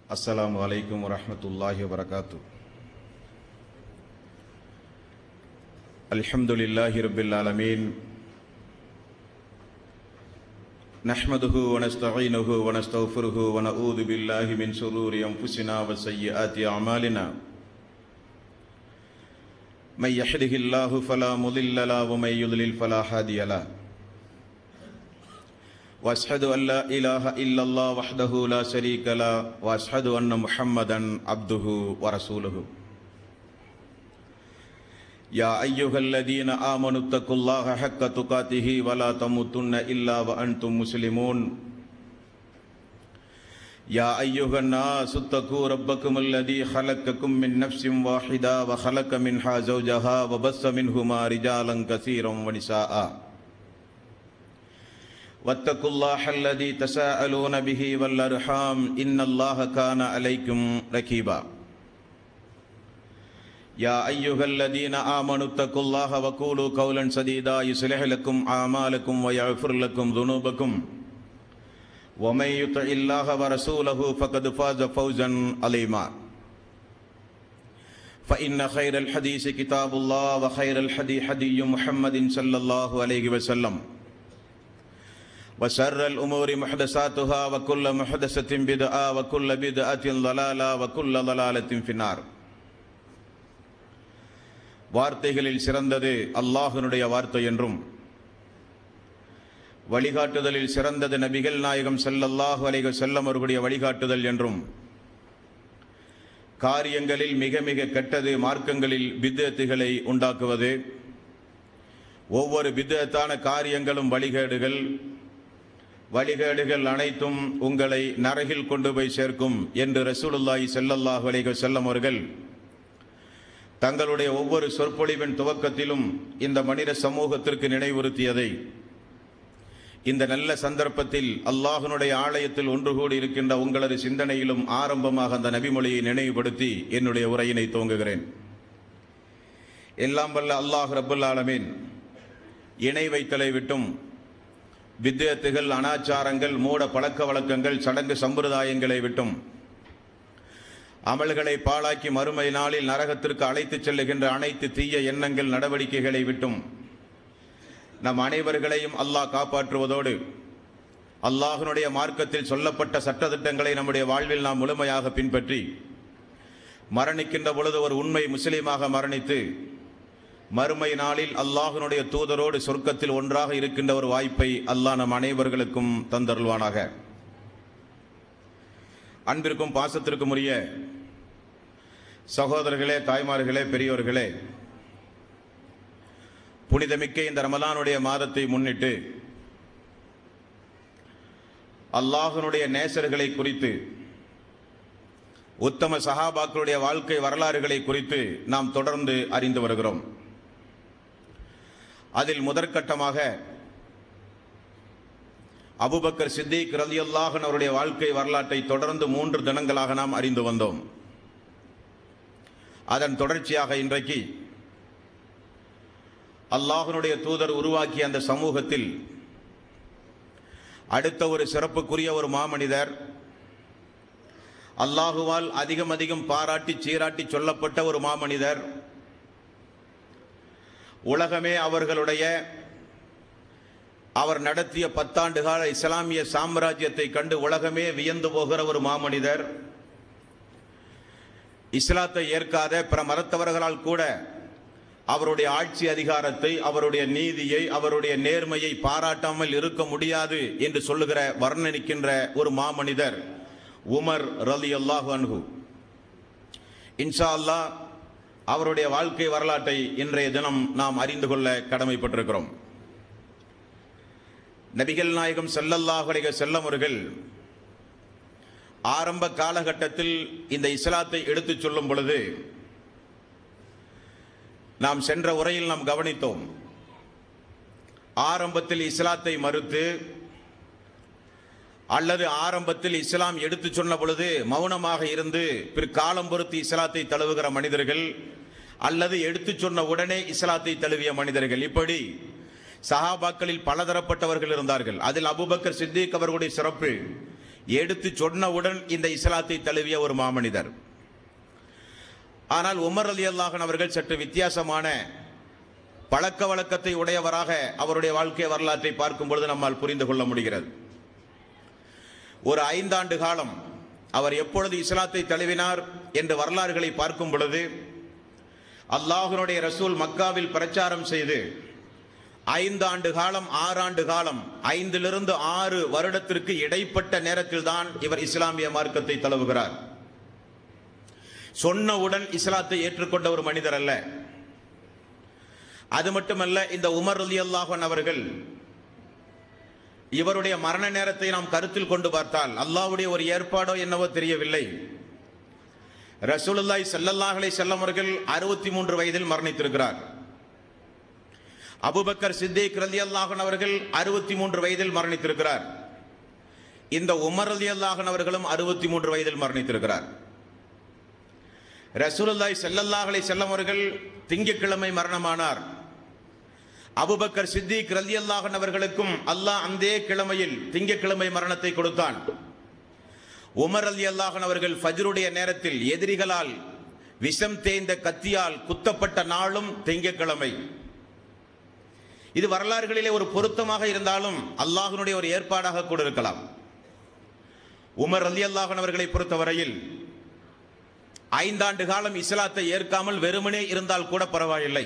السلام عليكم ورحمة الله وبركاته الحمد لله رب العالمين نحمده ونستعينه ونستغفره ونعوذ بالله من شرور أنفسنا وسيئات أعمالنا من يحده الله فلا مضل له ومن يضلل فلا هادي له واشهد ان لا اله الا الله وحده لا شريك له واشهد ان محمدا عبده ورسوله يا ايها الذين امنوا اتقوا الله حق تقاته ولا تموتن الا وانتم مسلمون يا ايها الناس اتقوا ربكم الذي خلقكم من نفس واحده وخلق منها زوجها وبث منهما رجالا كثيرا ونساء واتقوا الله الذي تساءلون به والارحام ان الله كان عليكم ركيبا يا ايها الذين امنوا اتقوا الله وقولوا قولا سديدا يصلح لكم اعمالكم ويغفر لكم ذنوبكم ومن يطع الله ورسوله فقد فاز فوزا عظيما فان خير الحديث كتاب الله وخير الحدي حدي محمد صلى الله عليه وسلم وشر الأمور محدثاتها وكل محدثة بدعة وكل بدعة ضلالة وكل ضلالة في النار வார்த்தைகளில் சிறந்தது அல்லாஹனுடைய வார்த்தை என்றும் வழிகாட்டுதலில் சிறந்தது நபிகள் நாயகம் செல்லல்லாஹு அலைக செல்லம் அவர்களுடைய வழிகாட்டுதல் என்றும் காரியங்களில் மிக மிக கெட்டது மார்க்கங்களில் பித்தத்துகளை உண்டாக்குவது ஒவ்வொரு பித்தத்தான காரியங்களும் வழிகேடுகள் வழிகேடுகள் அனைத்தும் உங்களை நரகில் கொண்டு போய் சேர்க்கும் என்று ரசூலுல்லாஹி செல்லல்லாஹு அலைஹி செல்லம் அவர்கள் தங்களுடைய ஒவ்வொரு சொற்பொழிவின் துவக்கத்திலும் இந்த மனித சமூகத்திற்கு நினைவுறுத்தியதை இந்த நல்ல சந்தர்ப்பத்தில் அல்லாஹனுடைய ஆலயத்தில் ஒன்று கூடி இருக்கின்ற உங்களது சிந்தனையிலும் ஆரம்பமாக அந்த நபிமொழியை நினைவுபடுத்தி என்னுடைய உரையினை துவங்குகிறேன் எல்லாம் வல்ல அல்லாஹ் ரபுல் ஆலமீன் இணை வைத்தலை விட்டும் வித்தியத்துகள் அனாச்சாரங்கள் மூட பழக்க வழக்கங்கள் சடங்கு சம்பிரதாயங்களை விட்டும் அமல்களை பாழாக்கி மறுமை நாளில் நரகத்திற்கு அழைத்துச் செல்லுகின்ற அனைத்து தீய எண்ணங்கள் நடவடிக்கைகளை விட்டும் நம் அனைவர்களையும் அல்லாஹ் காப்பாற்றுவதோடு அல்லாஹனுடைய மார்க்கத்தில் சொல்லப்பட்ட சட்டத்திட்டங்களை நம்முடைய வாழ்வில் நாம் முழுமையாக பின்பற்றி மரணிக்கின்ற பொழுது ஒரு உண்மை முஸ்லீமாக மரணித்து மறுமை நாளில் அல்லாஹனுடைய தூதரோடு சொர்க்கத்தில் ஒன்றாக இருக்கின்ற ஒரு வாய்ப்பை அல்லாஹ் நம் அனைவர்களுக்கும் தந்தருள்வானாக அன்பிற்கும் பாசத்திற்கும் உரிய சகோதரர்களே தாய்மார்களே பெரியோர்களே புனிதமிக்க இந்த ரமலானுடைய மாதத்தை முன்னிட்டு அல்லாஹனுடைய நேசர்களை குறித்து உத்தம சஹாபாக்களுடைய வாழ்க்கை வரலாறுகளை குறித்து நாம் தொடர்ந்து அறிந்து வருகிறோம் அதில் முதற்கட்டமாக அபுபக்கர் சித்திக் ரலி அல்லாஹன் அவருடைய வாழ்க்கை வரலாற்றை தொடர்ந்து மூன்று தினங்களாக நாம் அறிந்து வந்தோம் அதன் தொடர்ச்சியாக இன்றைக்கு அல்லாஹனுடைய தூதர் உருவாக்கிய அந்த சமூகத்தில் அடுத்த ஒரு சிறப்புக்குரிய ஒரு மாமனிதர் அல்லாஹுவால் அதிகம் அதிகம் பாராட்டி சீராட்டி சொல்லப்பட்ட ஒரு மாமனிதர் உலகமே அவர்களுடைய அவர் நடத்திய பத்தாண்டு கால இஸ்லாமிய சாம்ராஜ்யத்தை கண்டு உலகமே வியந்து போகிற ஒரு மாமனிதர் இஸ்லாத்தை ஏற்காத பிற மதத்தவர்களால் கூட அவருடைய ஆட்சி அதிகாரத்தை அவருடைய நீதியை அவருடைய நேர்மையை பாராட்டாமல் இருக்க முடியாது என்று சொல்லுகிற வர்ணனிக்கின்ற ஒரு மாமனிதர் உமர் ரலி அல்லாஹு அன்ஹு இன்ஷா அல்லாஹ் அவருடைய வாழ்க்கை வரலாற்றை இன்றைய தினம் நாம் அறிந்து கொள்ள கடமைப்பட்டிருக்கிறோம் நபிகள் நாயகம் செல்லல்லாஹுடைய செல்லமுருகள் ஆரம்ப காலகட்டத்தில் இந்த இஸ்லாத்தை எடுத்துச் சொல்லும் பொழுது நாம் சென்ற உரையில் நாம் கவனித்தோம் ஆரம்பத்தில் இஸ்லாத்தை மறுத்து அல்லது ஆரம்பத்தில் இஸ்லாம் எடுத்து சொன்ன பொழுது மௌனமாக இருந்து பிற்காலம் பொறுத்து இஸ்லாத்தை தழுவுகிற மனிதர்கள் அல்லது எடுத்து சொன்ன உடனே இஸ்லாத்தை தழுவிய மனிதர்கள் இப்படி சஹாபாக்களில் பலதரப்பட்டவர்கள் இருந்தார்கள் அதில் அபூபக்கர் சித்திக் அவர்களுடைய சிறப்பு எடுத்து சொன்னவுடன் இந்த இஸ்லாத்தை தழுவிய ஒரு மாமனிதர் ஆனால் உமர் அலி அல்லாஹன் அவர்கள் சற்று வித்தியாசமான பழக்க வழக்கத்தை உடையவராக அவருடைய வாழ்க்கை வரலாற்றை பார்க்கும் பொழுது நம்மால் புரிந்து கொள்ள முடிகிறது ஒரு ஐந்தாண்டு காலம் அவர் எப்பொழுது இஸ்லாத்தை தழுவினார் என்று வரலாறுகளை பார்க்கும் பொழுது அல்லாஹனுடைய ரசூல் மக்காவில் பிரச்சாரம் செய்து ஐந்தாண்டு காலம் ஆறாண்டு காலம் ஐந்திலிருந்து ஆறு வருடத்திற்கு இடைப்பட்ட நேரத்தில் தான் இவர் இஸ்லாமிய மார்க்கத்தை தழுவுகிறார் சொன்னவுடன் இஸ்லாத்தை ஏற்றுக்கொண்ட ஒரு மனிதர் அல்ல அது மட்டுமல்ல இந்த உமர் அலி அல்லாஹன் அவர்கள் இவருடைய மரண நேரத்தை நாம் கருத்தில் கொண்டு பார்த்தால் அல்லாஹ்வுடைய ஒரு ஏற்பாடோ என்னவோ தெரியவில்லை ரசூலுல்லாஹி ஸல்லல்லாஹு அலைஹி வஸல்லம் அவர்கள் அறுபத்தி மூன்று வயதில் மரணித்திருக்கிறார் அபூபக்கர் சித்திக் ரலியல்லாஹு அன்ஹு அவர்கள் அறுபத்தி மூன்று வயதில் மரணித்திருக்கிறார் இந்த உமர் ரலியல்லாஹு அன்ஹு அவர்களும் அறுபத்தி மூன்று வயதில் மரணித்திருக்கிறார் ரசூலுல்லாஹி ஸல்லல்லாஹு அலைஹி வஸல்லம் அவர்கள் திங்கட்கிழமை மரணமானார் அபுபக்கர் சித்திக் ரலியல்லாஹு அன்ஹு அவர்களுக்கும் அல்லாஹ் அந்த கிழமையில் திங்கட்கிழமை மரணத்தை கொடுத்தான் உமர் அலி அல்லாஹன் அவர்கள் ஃபஜ்ருடைய நேரத்தில் எதிரிகளால் விஷம் தேய்ந்த கத்தியால் குத்தப்பட்ட நாளும் திங்கட்கிழமை இது வரலாறுகளிலே ஒரு பொருத்தமாக இருந்தாலும் அல்லாஹனுடைய ஒரு ஏற்பாடாக கூட இருக்கலாம் உமர் அலி அல்லாஹன் அவர்களை பொறுத்தவரையில் ஐந்தாண்டு காலம் இஸ்லாத்தை ஏற்காமல் வெறுமனே இருந்தால் கூட பரவாயில்லை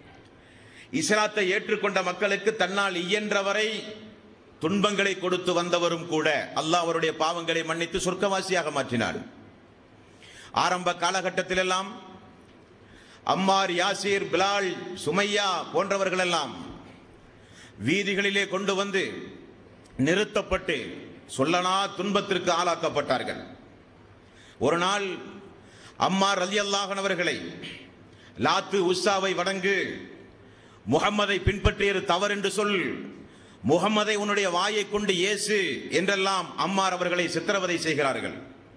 இஸ்லாத்தை ஏற்றுக்கொண்ட மக்களுக்கு தன்னால் இயன்றவரை துன்பங்களை கொடுத்து வந்தவரும் கூட அல்லாஹ் அவருடைய பாவங்களை மன்னித்து சொர்க்கவாசியாக மாற்றினார் ஆரம்ப காலகட்டத்தில் எல்லாம் அம்மார் யாசீர் பிலால் சுமையா போன்றவர்கள் எல்லாம் வீதிகளிலே கொண்டு வந்து நிறுத்தப்பட்டு சொல்லனா துன்பத்திற்கு ஆளாக்கப்பட்டார்கள் ஒரு நாள் அம்மார் அலி அல்லாஹன் அவர்களை லாத்து உஸ்ஸாவை வணங்கு முகம்மதை பின்பற்றியது தவறு என்று சொல் முகம்மதை உன்னுடைய வாயை கொண்டு இயேசு என்றெல்லாம் அம்மார் அவர்களை சித்திரவதை செய்கிறார்கள்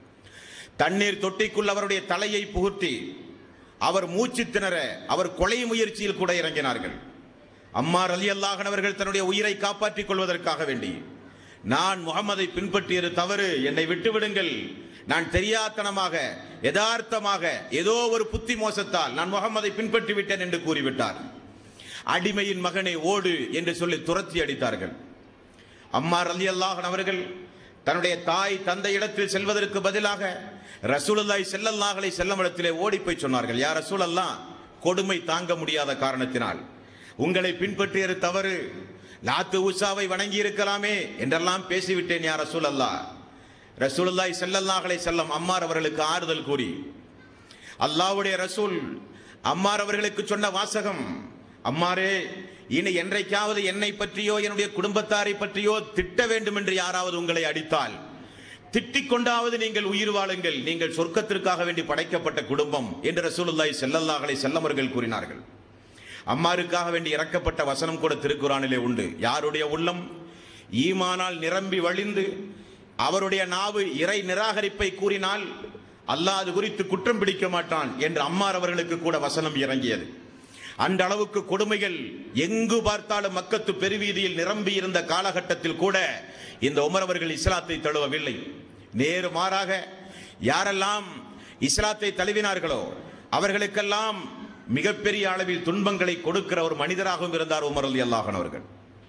தண்ணீர் தொட்டிக்குள் அவருடைய தலையை புகுத்தி அவர் மூச்சு திணற அவர் கொலை முயற்சியில் கூட இறங்கினார்கள் அம்மார் அலி அல்லாஹன் அவர்கள் தன்னுடைய உயிரை காப்பாற்றிக் கொள்வதற்காக வேண்டி நான் முகம்மதை பின்பற்றியது தவறு என்னை விட்டுவிடுங்கள் நான் தெரியாத்தனமாக யதார்த்தமாக ஏதோ ஒரு புத்தி மோசத்தால் நான் முகம்மதை பின்பற்றி விட்டேன் என்று கூறிவிட்டார் அடிமையின் மகனை ஓடு என்று சொல்லி துரத்தி அடித்தார்கள் அம்மார் அலி அல்லாஹன் அவர்கள் தன்னுடைய தாய் தந்தை இடத்தில் செல்வதற்கு பதிலாக ரசூலுல்லாய் செல்லல்லாஹலை செல்லும் இடத்திலே ஓடி போய் சொன்னார்கள் யார் ரசூல் அல்லாஹ் கொடுமை தாங்க முடியாத காரணத்தினால் உங்களை பின்பற்றியது தவறு லாத்து உஷாவை வணங்கி இருக்கலாமே என்றெல்லாம் பேசிவிட்டேன் யார் ரசூல் அல்லாஹ் ரசூலுல்லாய் செல்லல்லாஹலை செல்லம் அம்மார் அவர்களுக்கு ஆறுதல் கூறி அல்லாஹ்வுடைய ரசூல் அம்மார் அவர்களுக்கு சொன்ன வாசகம் அம்மாரே இனி என்றைக்காவது என்னை பற்றியோ என்னுடைய குடும்பத்தாரை பற்றியோ திட்ட வேண்டும் என்று யாராவது உங்களை அடித்தால் திட்டிக் கொண்டாவது நீங்கள் உயிர் வாழுங்கள் நீங்கள் சொர்க்கத்திற்காக வேண்டி படைக்கப்பட்ட குடும்பம் என்று ரசூலுல்லாய் செல்லல்லாஹலை செல்லமர்கள் கூறினார்கள் அம்மாருக்காக வேண்டி இறக்கப்பட்ட வசனம் கூட திருக்குறானிலே உண்டு யாருடைய உள்ளம் ஈமானால் நிரம்பி வழிந்து அவருடைய நாவு இறை நிராகரிப்பை கூறினால் அல்லாஹ் அது குறித்து குற்றம் பிடிக்க மாட்டான் என்று அம்மார் அவர்களுக்கு கூட வசனம் இறங்கியது அந்த அளவுக்கு கொடுமைகள் எங்கு பார்த்தாலும் மக்கத்து பெருவீதியில் நிரம்பி இருந்த காலகட்டத்தில் கூட இந்த உமர் அவர்கள் இஸ்லாத்தை தழுவவில்லை நேரு மாறாக யாரெல்லாம் இஸ்லாத்தை தழுவினார்களோ அவர்களுக்கெல்லாம் மிகப்பெரிய அளவில் துன்பங்களை கொடுக்கிற ஒரு மனிதராகவும் இருந்தார் உமர் அலி அல்லாஹன் அவர்கள்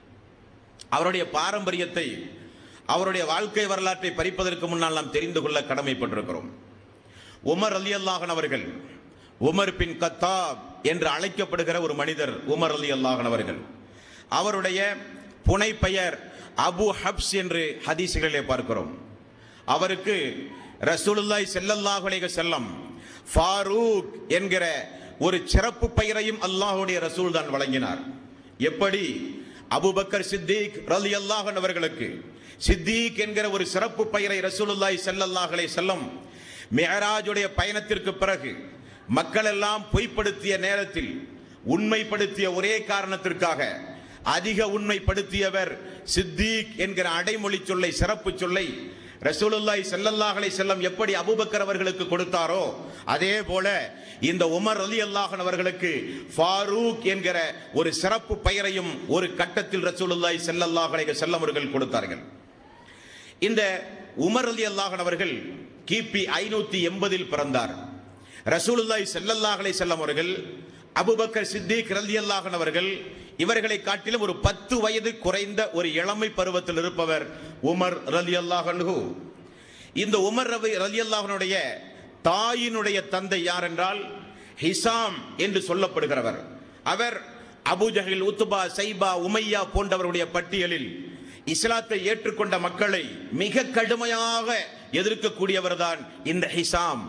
அவருடைய பாரம்பரியத்தை அவருடைய வாழ்க்கை வரலாற்றை பறிப்பதற்கு முன்னால் நாம் தெரிந்து கொள்ள கடமைப்பட்டிருக்கிறோம் உமர் அலி அல்லாஹன் அவர்கள் உமர் பின் கத்தாப் என்று அழைக்கப்படுகிற ஒரு மனிதர் உமர் அலி அல்லாஹன் அவர்கள் அவருடைய புனை பெயர் அபு ஹப்ஸ் என்று ஹதீசுகளிலே பார்க்கிறோம் அவருக்கு ரசூலுல்லாய் செல்லல்லாஹு அலைஹி செல்லம் ஃபாரூக் என்கிற ஒரு சிறப்பு பெயரையும் அல்லாஹுடைய ரசூல் தான் வழங்கினார் எப்படி அபுபக்கர் சித்திக் ரலி அல்லாஹன் அவர்களுக்கு சித்திக் என்கிற ஒரு சிறப்பு பெயரை ரசூலுல்லாய் செல்லல்லாஹ் அலைஹி செல்லம் மேராஜுடைய பயணத்திற்கு பிறகு மக்கள் எல்லாம் பொய்ப்படுத்திய நேரத்தில் உண்மைப்படுத்திய ஒரே காரணத்திற்காக அதிக உண்மைப்படுத்தியவர் சித்திக் என்கிற அடைமொழி சொல்லை சிறப்பு சொல்லை ரசூலுல்லாய் ஸல்லல்லாஹு அலைஹி செல்லம் எப்படி அபூபக்கர் அவர்களுக்கு கொடுத்தாரோ அதே போல இந்த உமர் அலி அல்லாஹன் அவர்களுக்கு ஃபாரூக் என்கிற ஒரு சிறப்பு பெயரையும் ஒரு கட்டத்தில் ரசூலுல்லாய் ஸல்லல்லாஹு அலைஹி செல்லம் அவர்கள் கொடுத்தார்கள் இந்த உமர் அலி அல்லாஹன் அவர்கள் கிபி ஐநூத்தி எண்பதில் பிறந்தார் ரசூலுல்லாஹி ஸல்லல்லாஹு அலைஹி வஸல்லம் அவர்கள் அபூபக்கர் சித்திக் ரலியல்லாஹு அவர்கள் இவர்களை காட்டிலும் ஒரு பத்து வயது குறைந்த ஒரு இளமை பருவத்தில் இருப்பவர் உமர் ரலியல்லாஹு அன்ஹு இந்த உமர் ரவி ரலியல்லாஹனுடைய தாயினுடைய தந்தை யார் என்றால் ஹிசாம் என்று சொல்லப்படுகிறவர் அவர் அபூஜஹில் உத்துபா சைபா உமையா போன்றவருடைய பட்டியலில் இஸ்லாத்தை ஏற்றுக்கொண்ட மக்களை மிக கடுமையாக எதிர்க்கக்கூடியவர் தான் இந்த ஹிசாம்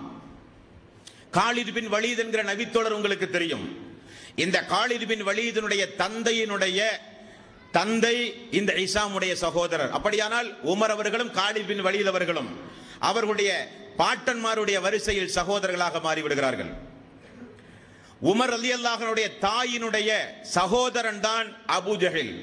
காலித் பின் வலீத் என்கிற நபித்தோழர் உங்களுக்கு தெரியும் இந்த காலித் பின் வலீதினுடைய தந்தையினுடைய தந்தை இந்த இசாமுடைய சகோதரர் அப்படியானால் உமர் அவர்களும் காலித் பின் வலீத் அவர்களும் அவர்களுடைய பாட்டன்மாருடைய வரிசையில் சகோதரர்களாக மாறிவிடுகிறார்கள் உமர் அலி அல்லாஹனுடைய தாயினுடைய சகோதரன் தான் அபூஜஹில்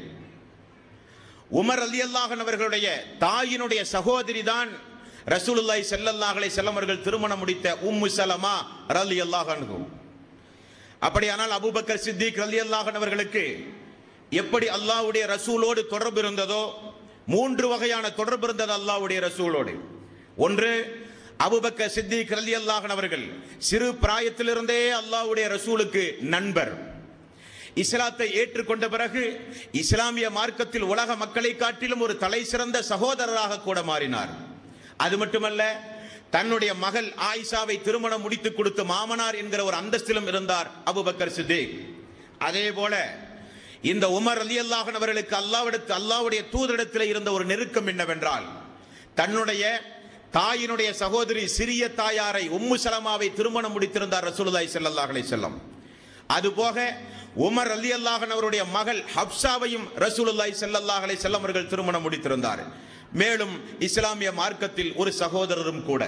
உமர் அலி அல்லாஹன் அவர்களுடைய தாயினுடைய சகோதரி தான் ரசூலுல்லாஹி ஸல்லல்லாஹு அலைஹி வஸல்லம் அவர்கள் திருமணம் முடித்த உம்மு சலமா ரலியல்லாஹு அன்ஹு அப்படியானால் அபூபக்கர் சித்திக் ரலியல்லாஹு அவர்களுக்கு எப்படி அல்லாஹ்வுடைய ரசூலோடு தொடர்பு இருந்ததோ மூன்று வகையான தொடர்பு இருந்தது அல்லாஹ்வுடைய ரசூலோடு ஒன்று அபூபக்கர் சித்திக் ரலியல்லாஹு அவர்கள் சிறு பிராயத்திலிருந்தே அல்லாஹ்வுடைய ரசூலுக்கு நண்பர் இஸ்லாத்தை ஏற்றுக்கொண்ட பிறகு இஸ்லாமிய மார்க்கத்தில் உலக மக்களை காட்டிலும் ஒரு தலை சிறந்த சகோதரராக கூட மாறினார் அது மட்டுமல்ல தன்னுடைய மகள் ஆயிஷாவை திருமணம் முடித்து கொடுத்து மாமனார் என்கிற ஒரு அந்தஸ்திலும் இருந்தார் அபுபக்கர் சித்திக் அதே போல இந்த உமர் அலி அல்லாஹன் அவர்களுக்கு அல்லாவிடத்து அல்லாவுடைய தூதரிடத்தில் இருந்த ஒரு நெருக்கம் என்னவென்றால் தன்னுடைய தாயினுடைய சகோதரி சிறிய தாயாரை உம்மு சலமாவை திருமணம் முடித்திருந்தார் ரசூலுல்லாஹி ஸல்லல்லாஹு அலைஹி வஸல்லம் அதுபோக உமர் அலி அல்லாஹன் அவருடைய மகள் ஹப்சாவையும் ரசூலுல்லாஹி ஸல்லல்லாஹு அலைஹி வஸல்லம் அவர்கள் திருமணம் முடித்திருந்தார் மேலும் இஸ்லாமிய மார்க்கத்தில் ஒரு சகோதரரும் கூட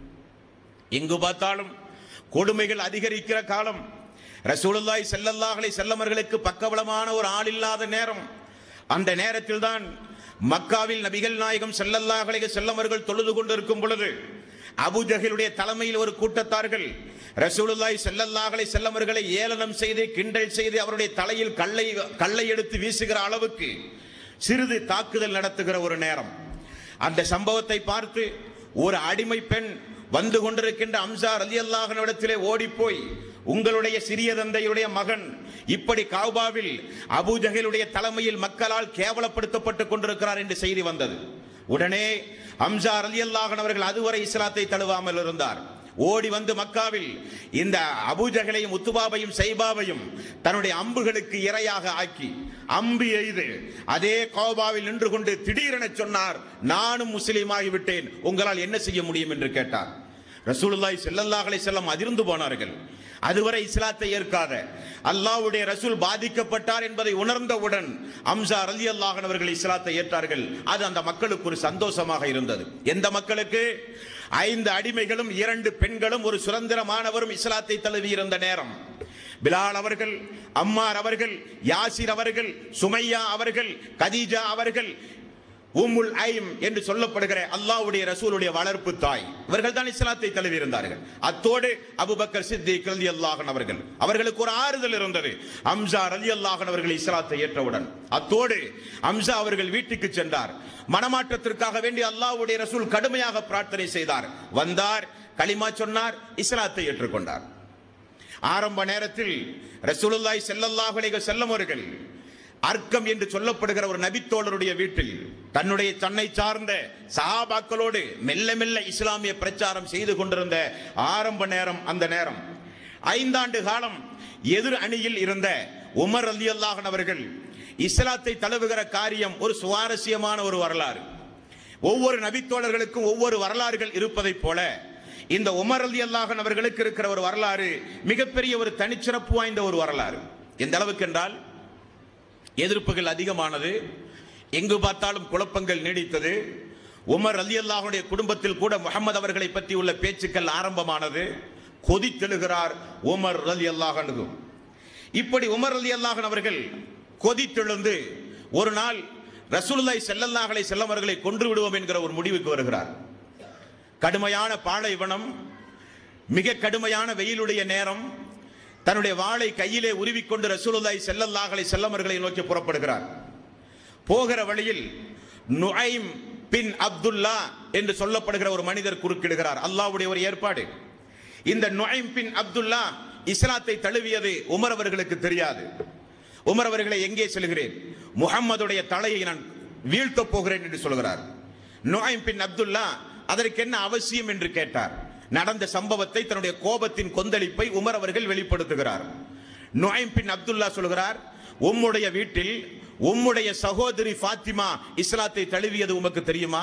எங்கு பார்த்தாலும் கொடுமைகள் அதிகரிக்கிற காலம் ரசூலுல்லாஹி ஸல்லல்லாஹு அலைஹி வஸல்லம் அவர்களுக்கு பக்கபலமான ஒரு ஆள் இல்லாத நேரம் அந்த நேரத்தில் தான் மக்காவில் நபிகள் நாயகம் ஸல்லல்லாஹு அலைஹி வஸல்லம் அவர்கள் தொழுது கொண்டிருக்கும் பொழுது அபூஜஹலுடைய தலைமையில் ஒரு கூட்டத்தார்கள் ரசூலுல்லாஹி ஸல்லல்லாஹு அலைஹி வஸல்லம் அவர்களை ஏளனம் செய்து கிண்டல் செய்து அவருடைய தலையில் கல்லை கல்லை எடுத்து வீசுகிற அளவுக்கு சிறிது தாக்குதல் நடத்துகிற ஒரு நேரம் அந்த சம்பவத்தை பார்த்து ஒரு அடிமை பெண் வந்து கொண்டிருக்கின்ற அம்சார் அலி அல்லாஹனிடத்திலே ஓடி போய் உங்களுடைய சிறிய தந்தையுடைய மகன் இப்படி காபாவில் அபூஜஹலுடைய தலைமையில் மக்களால் கேவலப்படுத்தப்பட்டுக் கொண்டிருக்கிறார் என்று செய்தி வந்தது உடனே அம்சார் அலி அல்லாஹன் அவர்கள் அதுவரை இஸ்லாத்தை தழுவாமல் இருந்தார் ஓடி வந்து மக்காவில் இந்த அபூஜகளையும் உத்துபாவையும் சைபாவையும் தன்னுடைய அம்புகளுக்கு இரையாக ஆக்கி அம்பு எய்து அதே கோபாவில் நின்று கொண்டு திடீரென சொன்னார் நானும் முஸ்லீமாகி விட்டேன் உங்களால் என்ன செய்ய முடியும் என்று கேட்டார் ரசூலுல்லாஹி ஸல்லல்லாஹு அலைஹி வஸல்லம் அதிர்ந்து போனார்கள் அதுவரை இஸ்லாத்தை ஏற்காத அல்லாஹ்வுடைய ரசூல் பாதிக்கப்பட்டார் என்பதை உணர்ந்தவுடன் அம்சா ரலி அல்லாஹன் அவர்கள் இஸ்லாத்தை ஏற்றார்கள் அது அந்த மக்களுக்கு ஒரு சந்தோஷமாக இருந்தது எந்த மக்களுக்கு ஐந்து அடிமைகளும் இரண்டு பெண்களும் ஒரு சுதந்திரமானவரும் இஸ்லாத்தை தழுவி இருந்த நேரம் பிலால் அவர்கள் அம்மார் அவர்கள் யாசிர் அவர்கள் சுமையா அவர்கள் கதீஜா அவர்கள் உம்முல் ஐம் என்று சொல்லப்படுகிற அல்லாஹ்வுடைய ரசூலுடைய வளர்ப்பு தாய் இவர்கள் தான் இஸ்லாத்தை தழுவி இருந்தார்கள் அத்தோடு அபுபக்கர் சித்திக் ரலி அல்லாஹன் அவர்கள் அவர்களுக்கு ஒரு ஆறுதல் இருந்தது அம்சா ரலி அல்லாஹன் அவர்கள் இஸ்லாத்தை ஏற்றவுடன் அத்தோடு அம்சா அவர்கள் வீட்டுக்கு சென்றார் மனமாற்றத்திற்காக வேண்டி அல்லாஹ்வுடைய ரசூல் கடுமையாக பிரார்த்தனை செய்தார் வந்தார் களிமா சொன்னார் இஸ்லாத்தை ஏற்றுக்கொண்டார் ஆரம்ப நேரத்தில் ரசூலுல்லாஹி ஸல்லல்லாஹு அலைஹி வஸல்லம் அவர்கள் அர்க்கம் என்று சொல்லப்படுகிற ஒரு நபித்தோழருடைய வீட்டில் தன்னுடைய தன்னை சார்ந்த சஹாபாக்களோடு மெல்ல மெல்ல இஸ்லாமிய பிரச்சாரம் செய்து கொண்டிருந்த ஆரம்ப நேரம் அந்த நேரம் ஐந்தாண்டு காலம் எதிர் அணியில் இருந்த உமர் அலி அல்லாஹன் அவர்கள் இஸ்லாத்தை தழுவுகிற காரியம் ஒரு சுவாரஸ்யமான ஒரு வரலாறு ஒவ்வொரு நபித்தோழர்களுக்கும் ஒவ்வொரு வரலாறுகள் இருப்பதைப் போல இந்த உமர் அலி அல்லாஹன் அவர்களுக்கு இருக்கிற ஒரு வரலாறு மிகப்பெரிய ஒரு தனிச்சிறப்பு வாய்ந்த ஒரு வரலாறு எந்த அளவுக்கு என்றால் எதிர்ப்புகள் அதிகமானது எங்கு பார்த்தாலும் குழப்பங்கள் நீடித்தது உமர் அலி அல்லாஹுடைய குடும்பத்தில் கூட முகமது அவர்களை பற்றி உள்ள பேச்சுக்கள் ஆரம்பமானது கொதித்தெழுகிறார் உமர் அலி அல்லாஹனுக்கு இப்படி உமர் அலி அல்லாஹன் அவர்கள் கொதித்தெழுந்து ஒரு நாள் ரசூலுல்லாஹி ஸல்லல்லாஹு அலைஹி வஸல்லம் அவர்களை கொன்று விடுவோம் என்கிற ஒரு முடிவுக்கு வருகிறார் கடுமையான பாலைவனம் மிக கடுமையான வெயிலுடைய நேரம் தன்னுடைய வாளை கையிலே உருவிக்கொண்டு ரசூலுல்லாஹி ஸல்லல்லாஹு அலைஹி வஸல்லம் அவர்களை நோக்கி புறப்படுகிறார் போகிற வழியில் நுஐம் பின் அப்துல்லா என்று சொல்லப்படுகிற ஒரு மனிதர் குறுக்கிடுகிறார் அல்லாஹ்வுடைய ஒரு ஏற்பாடு இந்த நுழைம் பின் அப்துல்லா இஸ்லாத்தை தழுவியது உமர் அவர்களுக்கு தெரியாது உமர் அவர்களை எங்கே செல்கிறேன் முகம்மதுடைய தலையை நான் வீழ்த்தப் போகிறேன் என்று சொல்கிறார் நுழைம் பின் அப்துல்லா அதற்கு என்ன அவசியம் என்று கேட்டார் நடந்த சம்பவத்தை தன்னுடைய கோபத்தின் கொந்தளிப்பை உமர் அவர்கள் வெளிப்படுத்துகிறார் நுழைம் பின் அப்துல்லா சொல்கிறார் உம்முடைய வீட்டில் உம்முடைய சகோதரி ஃபாத்திமா இஸ்லாத்தை தழுவியது உமக்கு தெரியுமா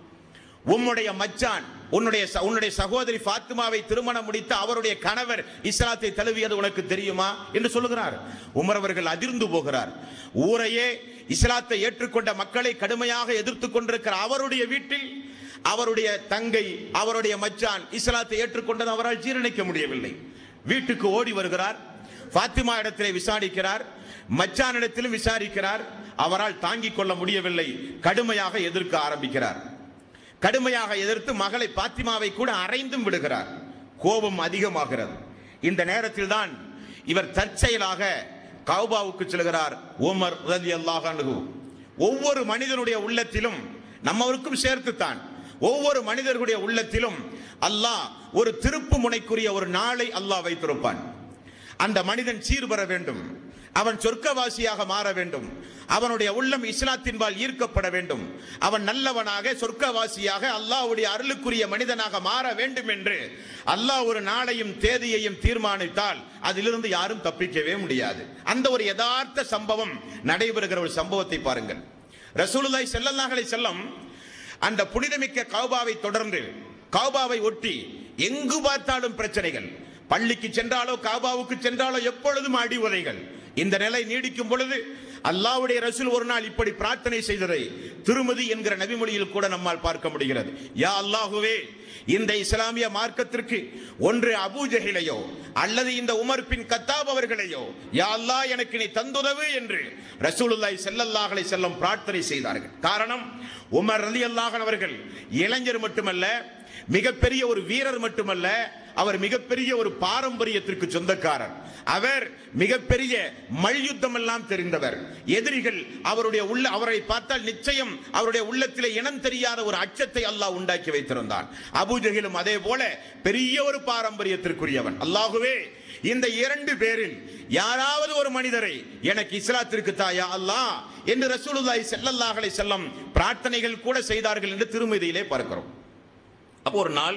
உம்முடைய மச்சான் உன்னுடைய ச- உன்னுடைய சகோதரி ஃபாத்திமாவை திருமணம் முடித்த அவருடைய கணவர் இஸ்லாத்தை தழுவியது உனக்கு தெரியுமா என்று சொல்லுகிறார் உமர் அவர்கள் அதிர்ந்து போகிறார் ஊரையே இஸ்லாத்தை ஏற்றுக்கொண்ட மக்களை கடுமையாக எதிர்த்து கொண்டிருக்கிற அவருடைய வீட்டில் அவருடைய தங்கை அவருடைய மச்சான் இஸ்லாத்தை ஏற்றுக்கொண்டது அவரால் ஜீரணிக்க முடியவில்லை வீட்டுக்கு ஓடி வருகிறார் ஃபாத்திமா இடத்திலே விசாரிக்கிறார் மச்சானிடத்திலும் விசாரிக்கிறார் அவரால் தாங்கிக் கொள்ள முடியவில்லை கடுமையாக எதிர்க்க ஆரம்பிக்கிறார் கடுமையாக எதிர்த்து மகளை பாத்திமாவை கூட அறைந்தும் விடுகிறார் கோபம் அதிகமாகிறது இந்த நேரத்தில் தான் இவர் தற்செயலாக கௌபாவுக்கு செல்கிறார் உமர் ரதி அல்லாஹ் ஒவ்வொரு மனிதனுடைய உள்ளத்திலும் நம்மவருக்கும் சேர்த்துத்தான் ஒவ்வொரு மனிதர்களுடைய உள்ளத்திலும் அல்லாஹ் ஒரு திருப்பு முனைக்குரிய ஒரு நாளை அல்லாஹ் வைத்திருப்பான் அந்த மனிதன் சீர்பெற வேண்டும் அவன் சொர்க்கவாசியாக மாற வேண்டும் அவனுடைய உள்ளம் இஸ்லாத்தின்பால் ஈர்க்கப்பட வேண்டும் அவன் நல்லவனாக சொர்க்கவாசியாக அல்லாஹ்வுடைய அருளுக்குரிய மனிதனாக மாற வேண்டும் என்று அல்லாஹ் ஒரு நாளையும் தேதியையும் தீர்மானித்தால் அதிலிருந்து யாரும் தப்பிக்கவே முடியாது அந்த ஒரு யதார்த்த சம்பவம் நடைபெறுகிற ஒரு சம்பவத்தை பாருங்கள் ரசூலுல்லாஹி ஸல்லல்லாஹு அலைஹி வஸல்லம் அந்த புனிதமிக்க கௌபாவை தொடர்ந்து கௌபாவை ஒட்டி எங்கு பார்த்தாலும் பிரச்சனைகள் பள்ளிக்கு சென்றாலோ காபாவுக்கு சென்றாலோ எப்பொழுதும் அடி உதைகள் இந்த நிலை நீடிக்கும் பொழுது அல்லாஹ்வுடைய ரசூல் ஒரு நாள் இப்படி பிரார்த்தனை செய்ததை திருமதி என்கிற நபிமொழியில் கூட நம்மால் பார்க்க முடிகிறது யா அல்லாஹுவே இந்த இஸ்லாமிய மார்க்கத்திற்கு ஒன்று அபூஜஹிலையோ அல்லது இந்த உமர் பின் கத்தாப் அவர்களையோ யா அல்லாஹ் எனக்கு நீ தந்துதவு என்று ரசூலுல்லாஹி ஸல்லல்லாஹு அலைஹி வஸல்லம் பிரார்த்தனை செய்தார்கள் காரணம் உமர் ரலியல்லாஹு அவர்கள் இளைஞர் மட்டுமல்ல மிகப்பெரிய ஒரு வீரர் மட்டுமல்ல அவர் மிகப்பெரிய ஒரு பாரம்பரியத்திற்கு சொந்தக்காரர் அவர் மிகப்பெரிய மல்யுத்தம் எல்லாம் தெரிந்தவர் எதிரிகள் அவருடைய உள்ள அவரை பார்த்தால் நிச்சயம் அவருடைய உள்ளத்திலே இனம் தெரியாத ஒரு அச்சத்தை அல்லாஹ் உண்டாக்கி வைத்திருந்தான் அபூஜகிலும் அதே போல பெரிய ஒரு பாரம்பரியத்திற்குரியவன் அல்லாஹுவே இந்த இரண்டு பேரில் யாராவது ஒரு மனிதரை எனக்கு இஸ்லாத்திற்கு தாயா அல்லாஹ் என்று ரசூலுல்லாஹி ஸல்லல்லாஹு அலைஹி வஸல்லம் பிரார்த்தனைகள் கூட செய்தார்கள் என்று திருமதியிலே பார்க்கிறோம் அப்போ ஒரு நாள்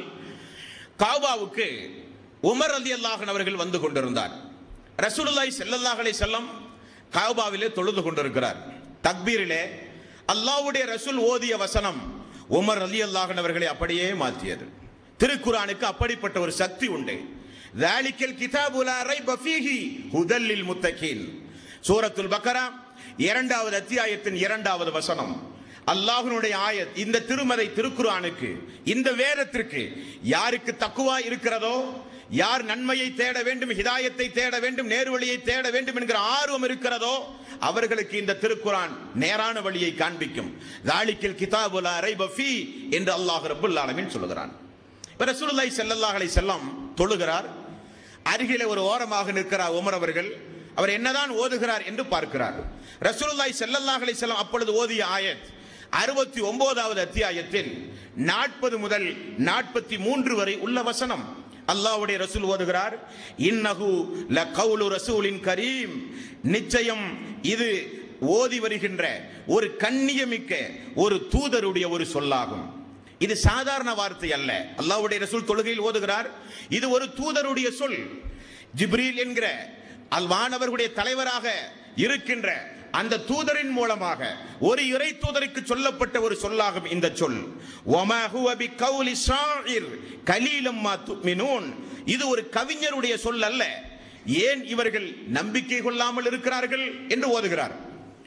காபாவுக்கு உமர் அலி அல்லாஹன் அவர்கள் வந்து கொண்டிருந்தார் ரசூலுல்லாஹி ஸல்லல்லாஹு அலைஹி வஸல்லம் காபாவிலே தொழுது கொண்டிருக்கிறார் தக்பீரிலே அல்லாஹ்வுடைய ரசூல் ஓதிய வசனம் உமர் அலி அல்லாஹன் அவர்களை அப்படியே மாற்றியது திருக்குரானுக்கு அப்படிப்பட்ட ஒரு சக்தி உண்டு ذَلِكَ الْكِتَابُ لَا رَيْبَ فِيهِ هُدًى لِّلْمُتَّقِينَ சூரத்துல் பக்கரா இரண்டாவது அத்தியாயத்தின் இரண்டாவது வசனம் அல்லாஹ்வினுடைய ஆயத் இந்த திருமறை திருக்குரானுக்கு இந்த வேதத்திற்கு யாருக்கு தக்குவா இருக்கிறதோ யார் நன்மையை தேட வேண்டும் ஹிதாயத்தை தேட வேண்டும் நேர்வழியை தேட வேண்டும் என்கிற ஆர்வம் இருக்கிறதோ அவர்களுக்கு இந்த திருக்குரான் நேரான வழியை காண்பிக்கும் தாலிக்கில் கிதாபுலா ரைப ஃபீ என்று அல்லாஹ் ரப்புல் ஆலமீன் சொல்லுகிறான் இப்ப ரசூலுல்லாஹி ஸல்லல்லாஹு அலைஹி வஸல்லம் தொழுகிறார் அருகிலே ஒரு ஓரமாக நிற்கிறார் உமர் அவர்கள் அவர் என்னதான் ஓதுகிறார் என்று பார்க்கிறார் ரசூலுல்லாஹி ஸல்லல்லாஹு அலைஹி வஸல்லம் அப்பொழுது ஓதிய ஆயத் அறுபத்தி ஒன்பதாவது அத்தியாயத்தில் நாற்பது முதல் நாற்பத்தி மூன்று வரை உள்ள வசனம் அல்லாஹ்வுடைய ரசூல் ஓதுகிறார் இன்னஹு லகவுலு ரசூலின் கரீம் நிச்சயம் இது ஓதி வருகின்ற ஒரு கண்ணியமிக்க ஒரு தூதருடைய ஒரு சொல்லாகும் இது சாதாரண வார்த்தை அல்ல அல்லாஹ்வுடைய ரசூல் தொழுகையில் ஓதுகிறார் இது ஒரு தூதருடைய சொல் ஜிப்ரீல் என்கிற அல் வானவர்களுடைய தலைவராக இருக்கின்ற அந்த தூதரின் மூலமாக ஒரு இறை தூதருக்கு சொல்லப்பட்ட ஒரு சொல்லாகும் இந்த சொல் வமா ஹுவ பிகௌலி ஷாஇர் கலீலம் மா துமினூன் இது ஒரு கவிஞருடைய சொல் அல்ல ஏன் இவர்கள் நம்பிக்கை கொள்ளாமல் இருக்கிறார்கள் என்று ஓதுகிறார்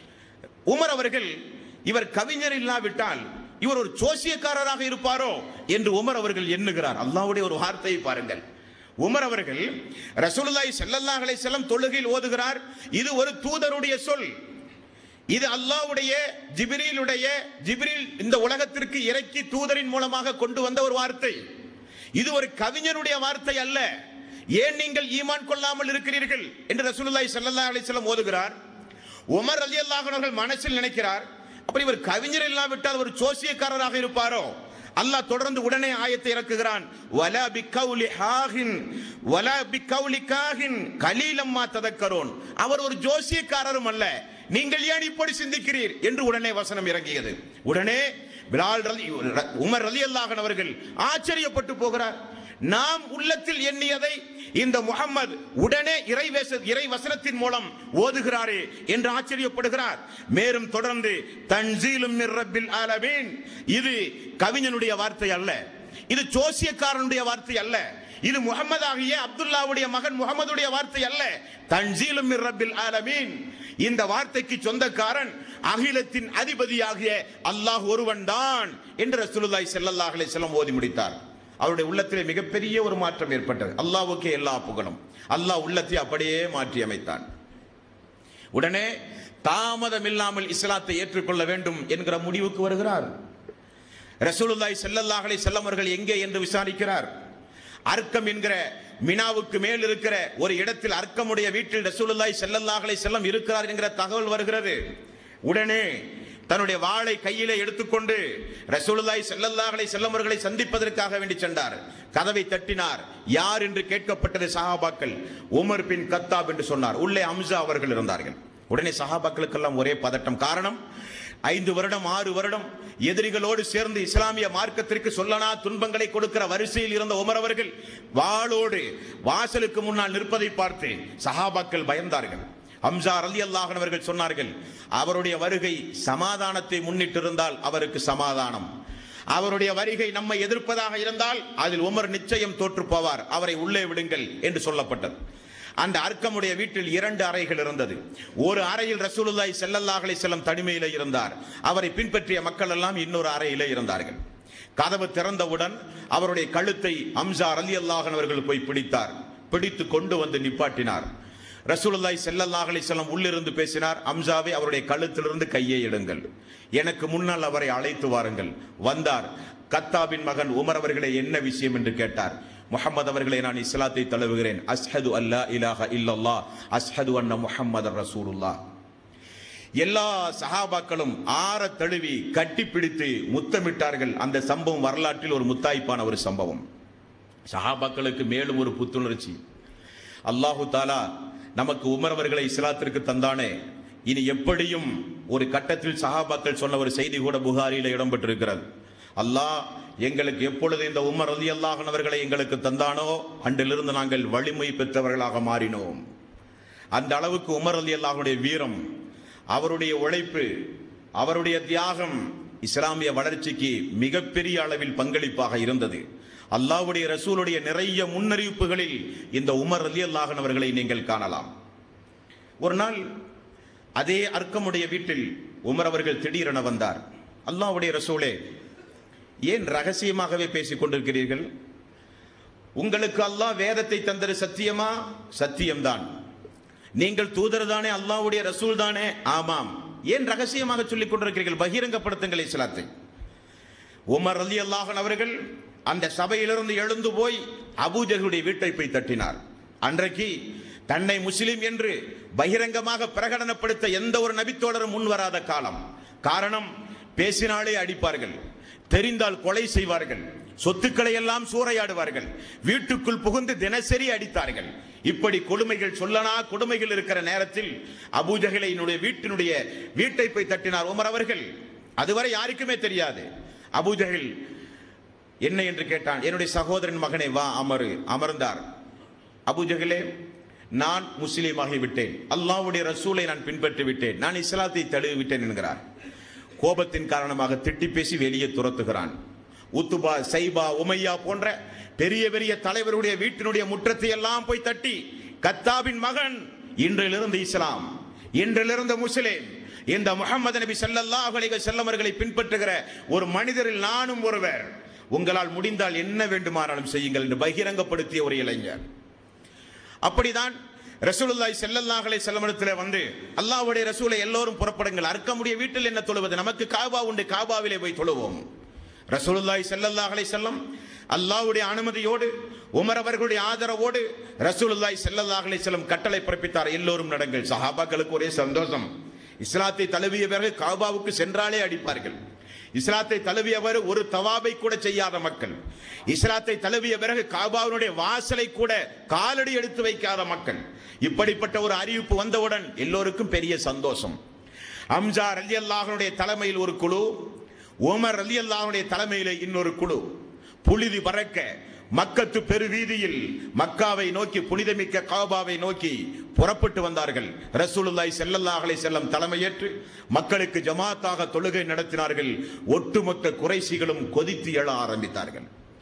உமர் அவர்கள் இவர் கவிஞர் இல்லாவிட்டால் இவர் ஒரு ஜோசியக்காரராக இருப்பாரோ என்று உமர் அவர்கள் எண்ணுகிறார் அல்லாஹ்வுடைய ஒரு வார்த்தையை பாருங்கள் உமர் அவர்கள் ரசூலுல்லாஹி ஸல்லல்லாஹு அலைஹி வஸல்லம் தொழுகையில் ஓதுகிறார் இது ஒரு தூதருடைய சொல் இது அல்லாஹ்வுடைய ஜிப்ரீலுடைய ஜிப்ரீல் இந்த உலகத்திற்கு இறக்கி தூதரின் மூலமாக கொண்டு வந்த ஒரு வார்த்தை இது ஒரு கவிஞருடைய வார்த்தை அல்ல ஏன் நீங்கள் ஈமான் கொள்ளாமல் இருக்கிறீர்கள் என்று ரசூலுல்லாஹி ஸல்லல்லாஹு அலைஹி வஸல்லம் ஓதுகிறார் உமர் ரலியல்லாஹு அன்ஹு அவர்கள் மனசில் நினைக்கிறார் அப்படி இவர் கவிஞர் இல்லாவிட்டால் ஒரு ஜோசியக்காரராக இருப்பாரோ அல்லாஹ் தொடர்ந்து உடனே ஆயத்தை இறக்குகிறான் வலா பிகௌலி ஹாகின் வலா பிகௌலி காகின் கலீலம்மா ததக்கரோன் அவர் ஒரு ஜோசியக்காரரும் அல்ல நீங்கள் ஏன் இப்படி சிந்திக்கிறீர் என்று உடனே வசனம் இறங்கியது உடனே பிலால் ரலி உமர் ரலி அல்லாஹன் அவர்கள் ஆச்சரியப்பட்டு போகிறார் நாம் உள்ளத்தில் எண்ணியதை இந்த முகம்மது உடனே இறைவேச இறை வசனத்தின் மூலம் ஓதுகிறாரே என்று ஆச்சரியப்படுகிறார் மேலும் தொடர்ந்து தன்சீலும் மிர் ரப்பில் ஆலமீன் இது கவிஞனுடைய வார்த்தை அல்ல இது ஜோசியக்காரனுடைய வார்த்தை அல்ல இது முகமது ஆகிய அப்துல்லாவுடைய மகன் முகமதுடைய வார்த்தை அல்ல தன்சீலும் மிர் ரப்பில் ஆலமீன் இந்த வார்த்தைக்கு சொந்தக்காரன் அகிலத்தின் அதிபதியாகிய அல்லாஹ் ஒருவன் தான் என்று ரசூலுல்லாஹி ஸல்லல்லாஹு அலைஹி வஸல்லம் ஓதி முடித்தார் அவருடைய உள்ளத்திலே மிகப்பெரிய ஒரு மாற்றம் ஏற்பட்டது அல்லாஹ்வுக்கே எல்லா புகழும் அல்லாஹ் உள்ளத்தை அப்படியே மாற்றி அமைத்தான் உடனே தாமதம் இல்லாமல் இஸ்லாத்தை ஏற்றுக்கொள்ள வேண்டும் என்கிற முடிவுக்கு வருகிறார் ரசூலுல்லாஹி ஸல்லல்லாஹு அலைஹி வஸல்லம் அவர்கள் எங்கே என்று விசாரிக்கிறார் அர்க்கம் என்கிற மினாவுக்கு மேல் இருக்கிற ஒரு இடத்தில் அர்க்கமுடைய வீட்டில் ரசூலுல்லாஹி ஸல்லல்லாஹு அலைஹி வஸல்லம் இருக்கிறார் என்கிற தகவல் வருகிறது உடனே தன்னுடைய வாளை கையிலே எடுத்துக்கொண்டு ரசூலுல்லாஹி ஸல்லல்லாஹு அலைஹி வஸல்லம் அவர்களை சந்திப்பதற்காக வேண்டி சென்றார் கதவை தட்டினார் யார் என்று கேட்கப்பட்டது சஹாபாக்கள் உமர் பின் கத்தாப் என்று சொன்னார் உள்ளே அம்சா அவர்கள் இருந்தார்கள் உடனே சஹாபாக்களுக்கெல்லாம் ஒரே பதட்டம் காரணம் ஐந்து வருடம் ஆறு வருடம் எதிரிகளோடு சேர்ந்து இஸ்லாமிய மார்க்கத்திற்கு சொல்லனா துன்பங்களை கொடுக்கிற வரிசையில் இருந்த உமர் அவர்கள் வாளோடு வாசலுக்கு முன்னால் நிற்பதை பார்த்து சஹாபாக்கள் பயந்தார்கள் ஹம்சா ரலி அல்லாஹன் அவர்கள் சொன்னார்கள் அவருடைய வருகை சமாதானத்தை முன்னிட்டிருந்தால் அவருக்கு சமாதானம் அவருடைய வருகை நம்மை எதிர்ப்பதாக இருந்தால் அதில் உமர் நிச்சயம் தோற்று போவார் அவரை உள்ளே விடுங்கள் என்று சொல்லப்பட்டது அந்த அர்க்கமுடைய வீட்டில் இரண்டு அறைகள் இருந்தது ஒரு அறையில் ரசூலுல்லாஹி ஸல்லல்லாஹு அலைஹி வஸல்லம் தனிமையிலே இருந்தார் அவரை பின்பற்றிய மக்கள் எல்லாம் இன்னொரு அறையிலே இருந்தார்கள் கதவு திறந்தவுடன் அவருடைய கழுத்தை அம்சா ரலி அல்லாஹன் அவர்கள் போய் பிடித்தார் பிடித்து கொண்டு வந்து நிப்பாட்டினார் ரசூலுல்லாஹி ஸல்லல்லாஹு அலைஹி வஸல்லம் உள்ளிருந்து பேசினார் அம்சாவை அவருடைய கழுத்திலிருந்து கையை எடுங்கள் எனக்கு முன்னால் அவரை அழைத்து வாருங்கள் வந்தார் கத்தாபின் மகன் உமர் அவர்களே என்ன விஷயம் என்று கேட்டார் முஹம்மது அவர்களை நான் இஸ்லாத்தை தழுவுகிறேன் அஸ்ஹது அல்லா இலாஹ இல்லல்லாஹ் அஸ்ஹது அன்ன முஹம்மது ரசூலுல்லாஹ் எல்லா சஹாபாக்களும் ஆற தழுவி கட்டிப்பிடித்து முத்தமிட்டார்கள் அந்த சம்பவம் வரலாற்றில் ஒரு முத்தாய்ப்பான ஒரு சம்பவம் சஹாபாக்களுக்கு மேலும் ஒரு புத்துணர்ச்சி அல்லாஹு தாலா நமக்கு உமர் அவர்களை இஸ்லாத்திற்கு தந்தானே இனி எப்படியும் ஒரு கட்டத்தில் சஹாபாக்கள் சொன்ன ஒரு செய்தி கூட புகாரியில் இடம்பெற்றிருக்கிறது அல்லாஹ் எங்களுக்கு எப்பொழுது இந்த உமர் அலி அல்லாஹன் அவர்களை எங்களுக்கு தந்தானோ அன்றிலிருந்து நாங்கள் வலிமை பெற்றவர்களாக மாறினோம் அந்த அளவுக்கு உமர் அலி அல்லாஹனுடைய வீரம் அவருடைய உழைப்பு அவருடைய தியாகம் இஸ்லாமிய வளர்ச்சிக்கு மிகப்பெரிய அளவில் பங்களிப்பாக இருந்தது அல்லாஹ்வுடைய ரசூலுடைய நிறைய முன்னறிவிப்புகளில் இந்த உமர் அலி அல்லாஹன் அவர்களை நீங்கள் காணலாம் ஒரு நாள் அதே அர்க்கமுடைய வீட்டில் உமர் அவர்கள் திடீரென வந்தார் அல்லாஹ்வுடைய ரசூலே ஏன் ரகசியமாகவே பேசிக் கொண்டிருக்கிறீர்கள் உங்களுக்கு அல்லாஹ் வேதத்தை தந்தது சத்தியமா சத்தியம்தான் நீங்கள் தூதர் தானே அல்லாஹ்வுடைய ரசூல் தானே ஆமாம் ஏன் ரகசியமாக சொல்லிக் கொண்டிருக்கிறீர்கள் பகிரங்கப்படுத்துங்கள் இஸ்லாத்தை உமர் அலி அல்லாஹன் அவர்கள் அந்த சபையிலிருந்து எழுந்து போய் அபூஜர்களுடைய வீட்டை போய் தட்டினார் அன்றைக்கு தன்னை முஸ்லிம் என்று பகிரங்கமாக பிரகடனப்படுத்த எந்த ஒரு நபித்தோழரும் முன் வராத காலம் காரணம் பேசினாலே அடிப்பார்கள் தெரிந்தால் கொலை செய்வார்கள் சொத்துக்களை எல்லாம் சூறையாடுவார்கள் வீட்டுக்குள் புகுந்து தினசரி அடித்தார்கள் இப்படி கொடுமைகள் சொல்லனா கொடுமைகள் இருக்கிற நேரத்தில் அபூஜகலை என்னுடைய வீட்டினுடைய வீட்டை போய் தட்டினார் உமர் அவர்கள் அதுவரை யாருக்குமே தெரியாது அபூஜஹில் என்ன என்று கேட்டான் என்னுடைய சகோதரன் மகனை வா அமரு அமர்ந்தார் அபூஜஹிலே நான் முஸ்லீமாகி விட்டேன் அல்லாஹ்வுடைய ரசூலை நான் பின்பற்றி விட்டேன் நான் இஸ்லாத்தை தழுவி விட்டேன் என்கிறார் கோபத்தின் காரணமாக திட்டி பேசி வெளியே துரத்துகிறான் உத்துபா சைபா உமையா போன்ற பெரிய பெரிய தலைவருடைய வீட்டினுடைய முற்றத்தை எல்லாம் போய் தட்டி கத்தாபின் மகன் இன்றிலிருந்து இஸ்லாம் இன்றிலிருந்து முஸ்லிம் இந்த முகமது நபி ஸல்லல்லாஹு அலைஹி வஸல்லம் அவர்களை பின்பற்றுகிற ஒரு மனிதரில் நானும் ஒருவர் உங்களால் முடிந்தால் என்ன வேண்டுமானாலும் செய்யுங்கள் என்று பகிரங்கப்படுத்திய ஒரு இளைஞர் அப்படிதான் ரசூலுல்லாஹி ஸல்லல்லாஹு அலைஹி வஸல்லம் வந்து அல்லாஹ்வுடைய ரசூலை எல்லோரும் புறப்படுங்கள் அறுக்கமுடைய வீட்டில் என்ன தொழுவது நமக்கு காபா உண்டு காபாவிலே போய் தொழுவோம் ரசூலுல்லாஹி ஸல்லல்லாஹு அலைஹி வஸல்லம் அல்லாஹ்வுடைய அனுமதியோடு உமர் அவர்களுடைய ஆதரவோடு ரசூலுல்லாஹி ஸல்லல்லாஹு அலைஹி வஸல்லம் கட்டளை பிறப்பித்தார் எல்லோரும் நடங்கள் சஹாபாக்களுக்கு ஒரே சந்தோஷம் இஸ்லாத்தை தழுவிய பிறகு காபாவுக்கு சென்றாலே அடிப்பார்கள் இஸ்லாத்தை தழுவியவர் ஒரு தவாபை கூட செய்யாத மக்கள் இஸ்லாத்தை தழுவிய பிறகு காபாவினுடைய வாசலை கூட காலடி எடுத்து வைக்காத மக்கள் இப்படிப்பட்ட ஒரு அறிவிப்பு வந்தவுடன் எல்லோருக்கும் பெரிய சந்தோஷம் அம்ஜா அலி அல்லாஹனுடைய தலைமையில் ஒரு குழு உமர் அலி அல்லாஹனுடைய தலைமையில் இன்னொரு குழு புழுதி பறக்க மக்கத்து பெருவீதியில் மக்காவை நோக்கி புனிதமிக்க காபாவை நோக்கி புறப்பட்டு வந்தார்கள் ரசூலுல்லாய் ஸல்லல்லாஹு அலைஹி செல்லம் தலைமையேற்று மக்களுக்கு ஜமாத்தாக தொழுகை நடத்தினார்கள் ஒட்டுமொத்த குறைசிகளும் கொதித்து எழ ஆரம்பித்தார்கள்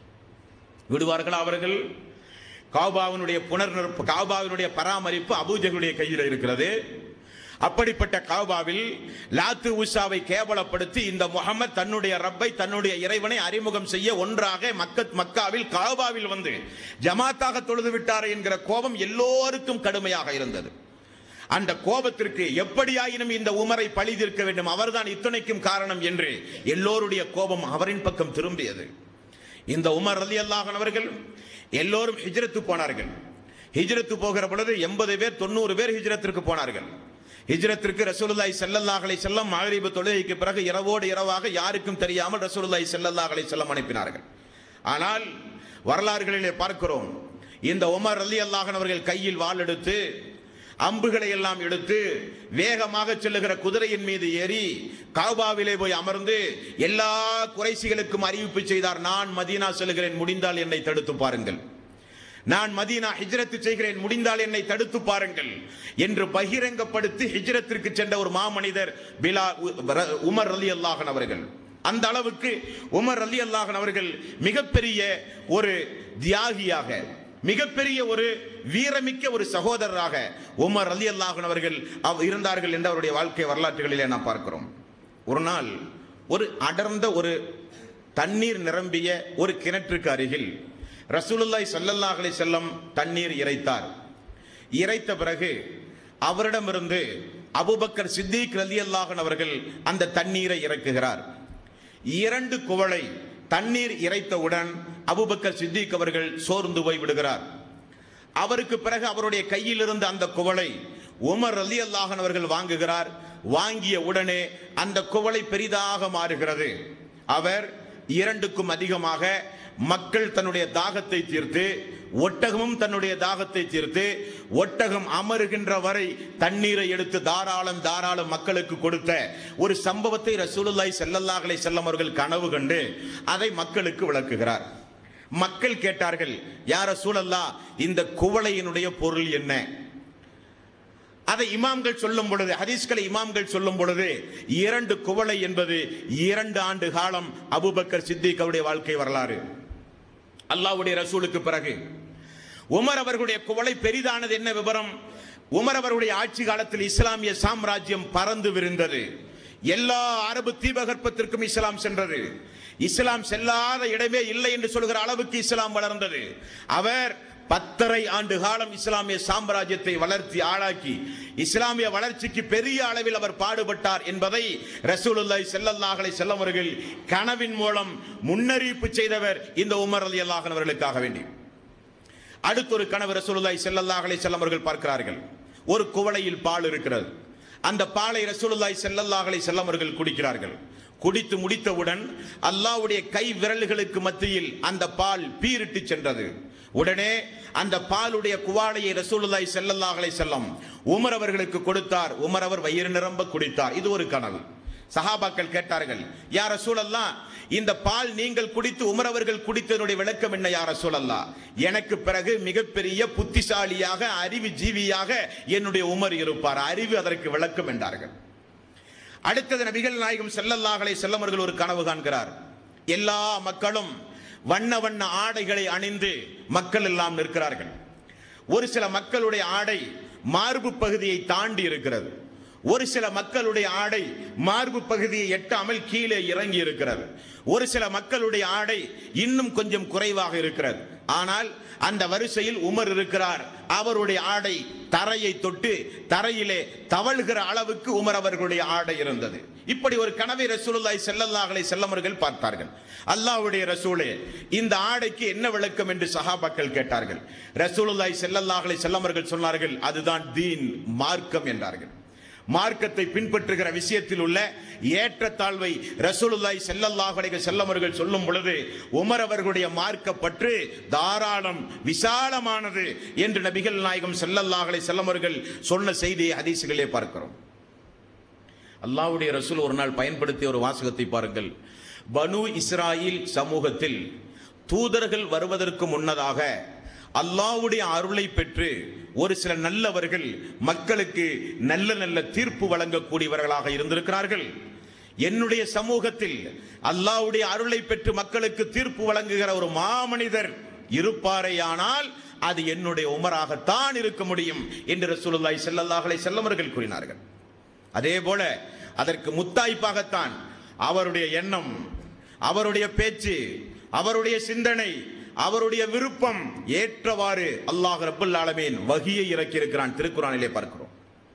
விடுவார்களா அவர்கள் காபாவினுடைய புனர் காபாவினுடைய பராமரிப்பு அபூஜகளுடைய கையில் இருக்கிறது அப்படிப்பட்ட காபாவில் லாத்து உஷாவை கேவலப்படுத்தி இந்த முகமது தன்னுடைய ரப்பை தன்னுடைய இறைவனை அறிமுகம் செய்ய ஒன்றாக மக்கத் மக்காவில் காபாவில் வந்து ஜமாத்தாக தொழுது விட்டார் என்கிற கோபம் எல்லோருக்கும் கடுமையாக இருந்தது அந்த கோபத்திற்கு எப்படியாயினும் இந்த உமரை பழி தீர்க்க வேண்டும் அவர்தான் இத்துணைக்கும் காரணம் என்று எல்லோருடைய கோபம் அவரின் பக்கம் திரும்பியது இந்த உமர் ரலி அல்லாஹன் அவர்கள் எல்லோரும் ஹிஜ்ரத்து போனார்கள் ஹிஜ்ரத்து போகிற பொழுது எண்பது பேர் தொண்ணூறு பேர் ஹிஜ்ரத்திற்கு போனார்கள் ஹிஜ்ரத்திற்கு ரசூலுல்லாஹி ஸல்லல்லாஹு அலைஹி வஸல்லம் மகரிபு தொழுகைக்கு பிறகு இரவோடு இரவாக யாருக்கும் தெரியாமல் ரசூலுல்லாஹி ஸல்லல்லாஹு அலைஹி வஸல்லம் அனுப்பினார்கள் ஆனால் வரலாறுகளிலே பார்க்கிறோம் இந்த உமர் ரலி அல்லாஹன் அவர்கள் கையில் வாள் எடுத்து அம்புகளை எல்லாம் எடுத்து வேகமாக செல்லுகிற குதிரையின் மீது ஏறி காபாவிலே போய் அமர்ந்து எல்லா குறைசிகளுக்கும் அறிவிப்பு செய்தார் நான் மதீனா செல்கிறேன் முடிந்தால் என்னை தடுத்து பாருங்கள் நான் மதீனா ஹிஜ்ரத்து செய்கிறேன் முடிந்தால் என்னை தடுத்து பாருங்கள் என்று பகிரங்கப்படுத்தி ஹிஜ்ரத்திற்கு சென்ற ஒரு மாமனிதர் பிலா உமர் அலி அல்லாஹன் அவர்கள் அந்த அளவுக்கு உமர் அலி அல்லாஹன் அவர்கள் மிகப்பெரிய ஒரு தியாகியாக மிகப்பெரிய ஒரு வீரமிக்க ஒரு சகோதரராக உமர் அலி அல்லாஹன் அவர்கள் அவ் இருந்தார்கள் என்று அவருடைய வாழ்க்கை வரலாற்றுகளிலே நாம் பார்க்கிறோம் ஒரு நாள் ஒரு அடர்ந்த ஒரு தண்ணீர் நிரம்பிய ஒரு கிணற்றுக்கு அருகில் ரசூலுல்லாய் ஸல்லல்லாஹு அலைஹி செல்லம் தண்ணீர் இறைத்தார் இறைத்த பிறகு அவரிடமிருந்து அபுபக்கர் சித்திக் ரலியல்லாஹன் அவர்கள் அந்த தண்ணீரை இறக்குகிறார் இரண்டு குவளை தண்ணீர் இறைத்தவுடன் அபுபக்கர் சித்திக் அவர்கள் சோர்ந்து போய் விடுகிறார் அவருக்கு பிறகு அவருடைய கையில் இருந்த அந்த குவளை உமர் அலி அல்லாஹன் அவர்கள் வாங்குகிறார் வாங்கிய உடனே அந்த குவளை பெரிதாக மாறுகிறது அவர் இரண்டுக்கும் அதிகமாக மக்கள் தன்னுடைய தாகத்தை தீர்த்து ஒட்டகமும் தன்னுடைய தாகத்தை தீர்த்து ஒட்டகம் அமருகின்ற வரை தண்ணீரை எடுத்து தாராளம் தாராளம் மக்களுக்கு கொடுத்த ஒரு சம்பவத்தை ரசூலுல்லாய் செல்லல்லாஹலை செல்லம் அவர்கள் கனவு கண்டு அதை மக்களுக்கு விளக்குகிறார் மக்கள் கேட்டார்கள் யார சூழல்லா இந்த குவளையினுடைய பொருள் என்ன அதை இமாம்கள் சொல்லும் பொழுது ஹதீஸ்களை இமாம்கள் சொல்லும் பொழுது இரண்டு குவளை என்பது இரண்டு ஆண்டு காலம் அபுபக்கர் சித்திக் அவருடைய வாழ்க்கை வரலாறு அல்லாவுடைய ரசூலுக்கு பிறகு உமர் அவர்களுடைய குவளை பெரிதானது என்ன விவரம் உமர் அவருடைய ஆட்சி காலத்தில் இஸ்லாமிய சாம்ராஜ்யம் பறந்து விரிந்தது எல்லா அரபு தீபகற்பத்திற்கும் இஸ்லாம் சென்றது இஸ்லாம் செல்லாத இடமே இல்லை என்று சொல்கிற அளவுக்கு இஸ்லாம் வளர்ந்தது அவர் பத்தரை ஆண்டு காலம் இஸ்லாமிய சாம்ராஜ்யத்தை வளர்த்தி ஆளாக்கி இஸ்லாமிய வளர்ச்சிக்கு பெரிய அளவில் அவர் பாடுபட்டார் என்பதை ரசூலுல்லாய் செல்லல்லாஹலை செல்லவர்கள் கனவின் மூலம் முன்னறிவிப்பு செய்தவர் இந்த உமர் அலி அல்லாஹன் அவர்களுக்காக வேண்டி அடுத்த ஒரு கனவு ரசூலுல்லாய் செல்லல்லாஹலை செல்லவர்கள் பார்க்கிறார்கள் ஒரு குவளையில் பால் இருக்கிறது அந்த பாலை ரசூலுல்லாய் செல்லல்லாஹலை செல்லவர்கள் குடிக்கிறார்கள் குடித்து முடித்தவுடன் அல்லாவுடைய கை விரல்களுக்கு மத்தியில் அந்த பால் பீரிட்டு சென்றது உடனே அந்த பாலுடைய குவாலையை ரசூலுல்லாய் செல்லல்லாஹலை செல்லம் உமர் அவர்களுக்கு கொடுத்தார் உமர் அவர் வயிறு நிரம்ப குடித்தார் இது ஒரு கனவு சஹாபாக்கள் கேட்டார்கள் யார சூழல்லா இந்த பால் நீங்கள் குடித்து உமர் அவர்கள் குடித்ததனுடைய விளக்கம் என்ன யார சூழல்லா எனக்கு பிறகு மிகப்பெரிய புத்திசாலியாக அறிவு ஜீவியாக என்னுடைய உமர் இருப்பார் அறிவு அதற்கு விளக்கம் என்றார்கள் அடுத்தது நபிகள் நாயகம் செல்லல்லாஹலை செல்லமர்கள் ஒரு கனவு காண்கிறார் எல்லா மக்களும் வண்ண வண்ண ஆடைகளை அணிந்து மக்கள் எல்லாம் நிற்கிறார்கள் ஒரு சில மக்களுடைய ஆடை மார்பு பகுதியை தாண்டி இருக்கிறது ஒரு சில மக்களுடைய ஆடை மார்பு பகுதியை எட்டாமல் கீழே இறங்கி இருக்கிறது ஒரு சில மக்களுடைய ஆடை இன்னும் கொஞ்சம் குறைவாக இருக்கிறது ஆனால் அந்த வரிசையில் உமர் இருக்கிறார் அவருடைய ஆடை தரையை தொட்டு தரையிலே தவழ்கிற அளவுக்கு உமர் அவர்களுடைய ஆடை இருந்தது இப்படி ஒரு கனவை ரசூலுல்லாய் செல்லல்லாஹலை செல்லமர்கள் பார்த்தார்கள் அல்லாஹ்வுடைய ரசூலே இந்த ஆடைக்கு என்ன விளக்கம் என்று சஹாபாக்கள் கேட்டார்கள் ரசூலுல்லாய் செல்லல்லாஹலை செல்லமர்கள் சொன்னார்கள் அதுதான் தீன் மார்க்கம் என்றார்கள் மார்க்கத்தை பின்பற்றுகிற விஷயத்தில் உள்ள ஏற்றத்தாழ்வை ரசூலுல்லாஹி ஸல்லல்லாஹு அலைஹி வஸல்லம் அவர்கள் சொல்லும் பொழுது உமர் அவர்களுடைய மார்க்க பற்று தாராளம் விசாலமானது என்று நபிகள் நாயகம் ஸல்லல்லாஹு அலைஹி வஸல்லம் அவர்கள் சொன்ன செய்தியை ஹதீஸுகளிலே பார்க்கிறோம் அல்லாஹ்வுடைய ரசூல் ஒரு நாள் பயன்படுத்திய ஒரு வாசகத்தை பாருங்கள் பனு இஸ்ராயில் சமூகத்தில் தூதர்கள் வருவதற்கு முன்னதாக அல்லாஹ்வுடைய அருளை பெற்று ஒரு சில நல்லவர்கள் மக்களுக்கு நல்ல நல்ல தீர்ப்பு வழங்கக்கூடியவர்களாக இருந்திருக்கிறார்கள் என்னுடைய சமூகத்தில் அல்லாஹ்வுடைய அருளை பெற்று மக்களுக்கு தீர்ப்பு வழங்குகிற ஒரு மாமனிதர் இருப்பாரேயானால் அது என்னுடைய உமராகத்தான் இருக்க முடியும் என்று ரசூலுல்லாஹி ஸல்லல்லாஹு அலைஹி வஸல்லம் அவர்கள் கூறினார்கள் அதே போல அதற்கு முத்தாய்ப்பாகத்தான் அவருடைய எண்ணம் அவருடைய பேச்சு அவருடைய சிந்தனை அவருடைய விருப்பம் ஏற்றவாறு அல்லாஹ் ரப்பல் ஆலமீன் வகியை இறக்கி இருக்கிறான் திருக்குறானிலே பார்க்கிறோம்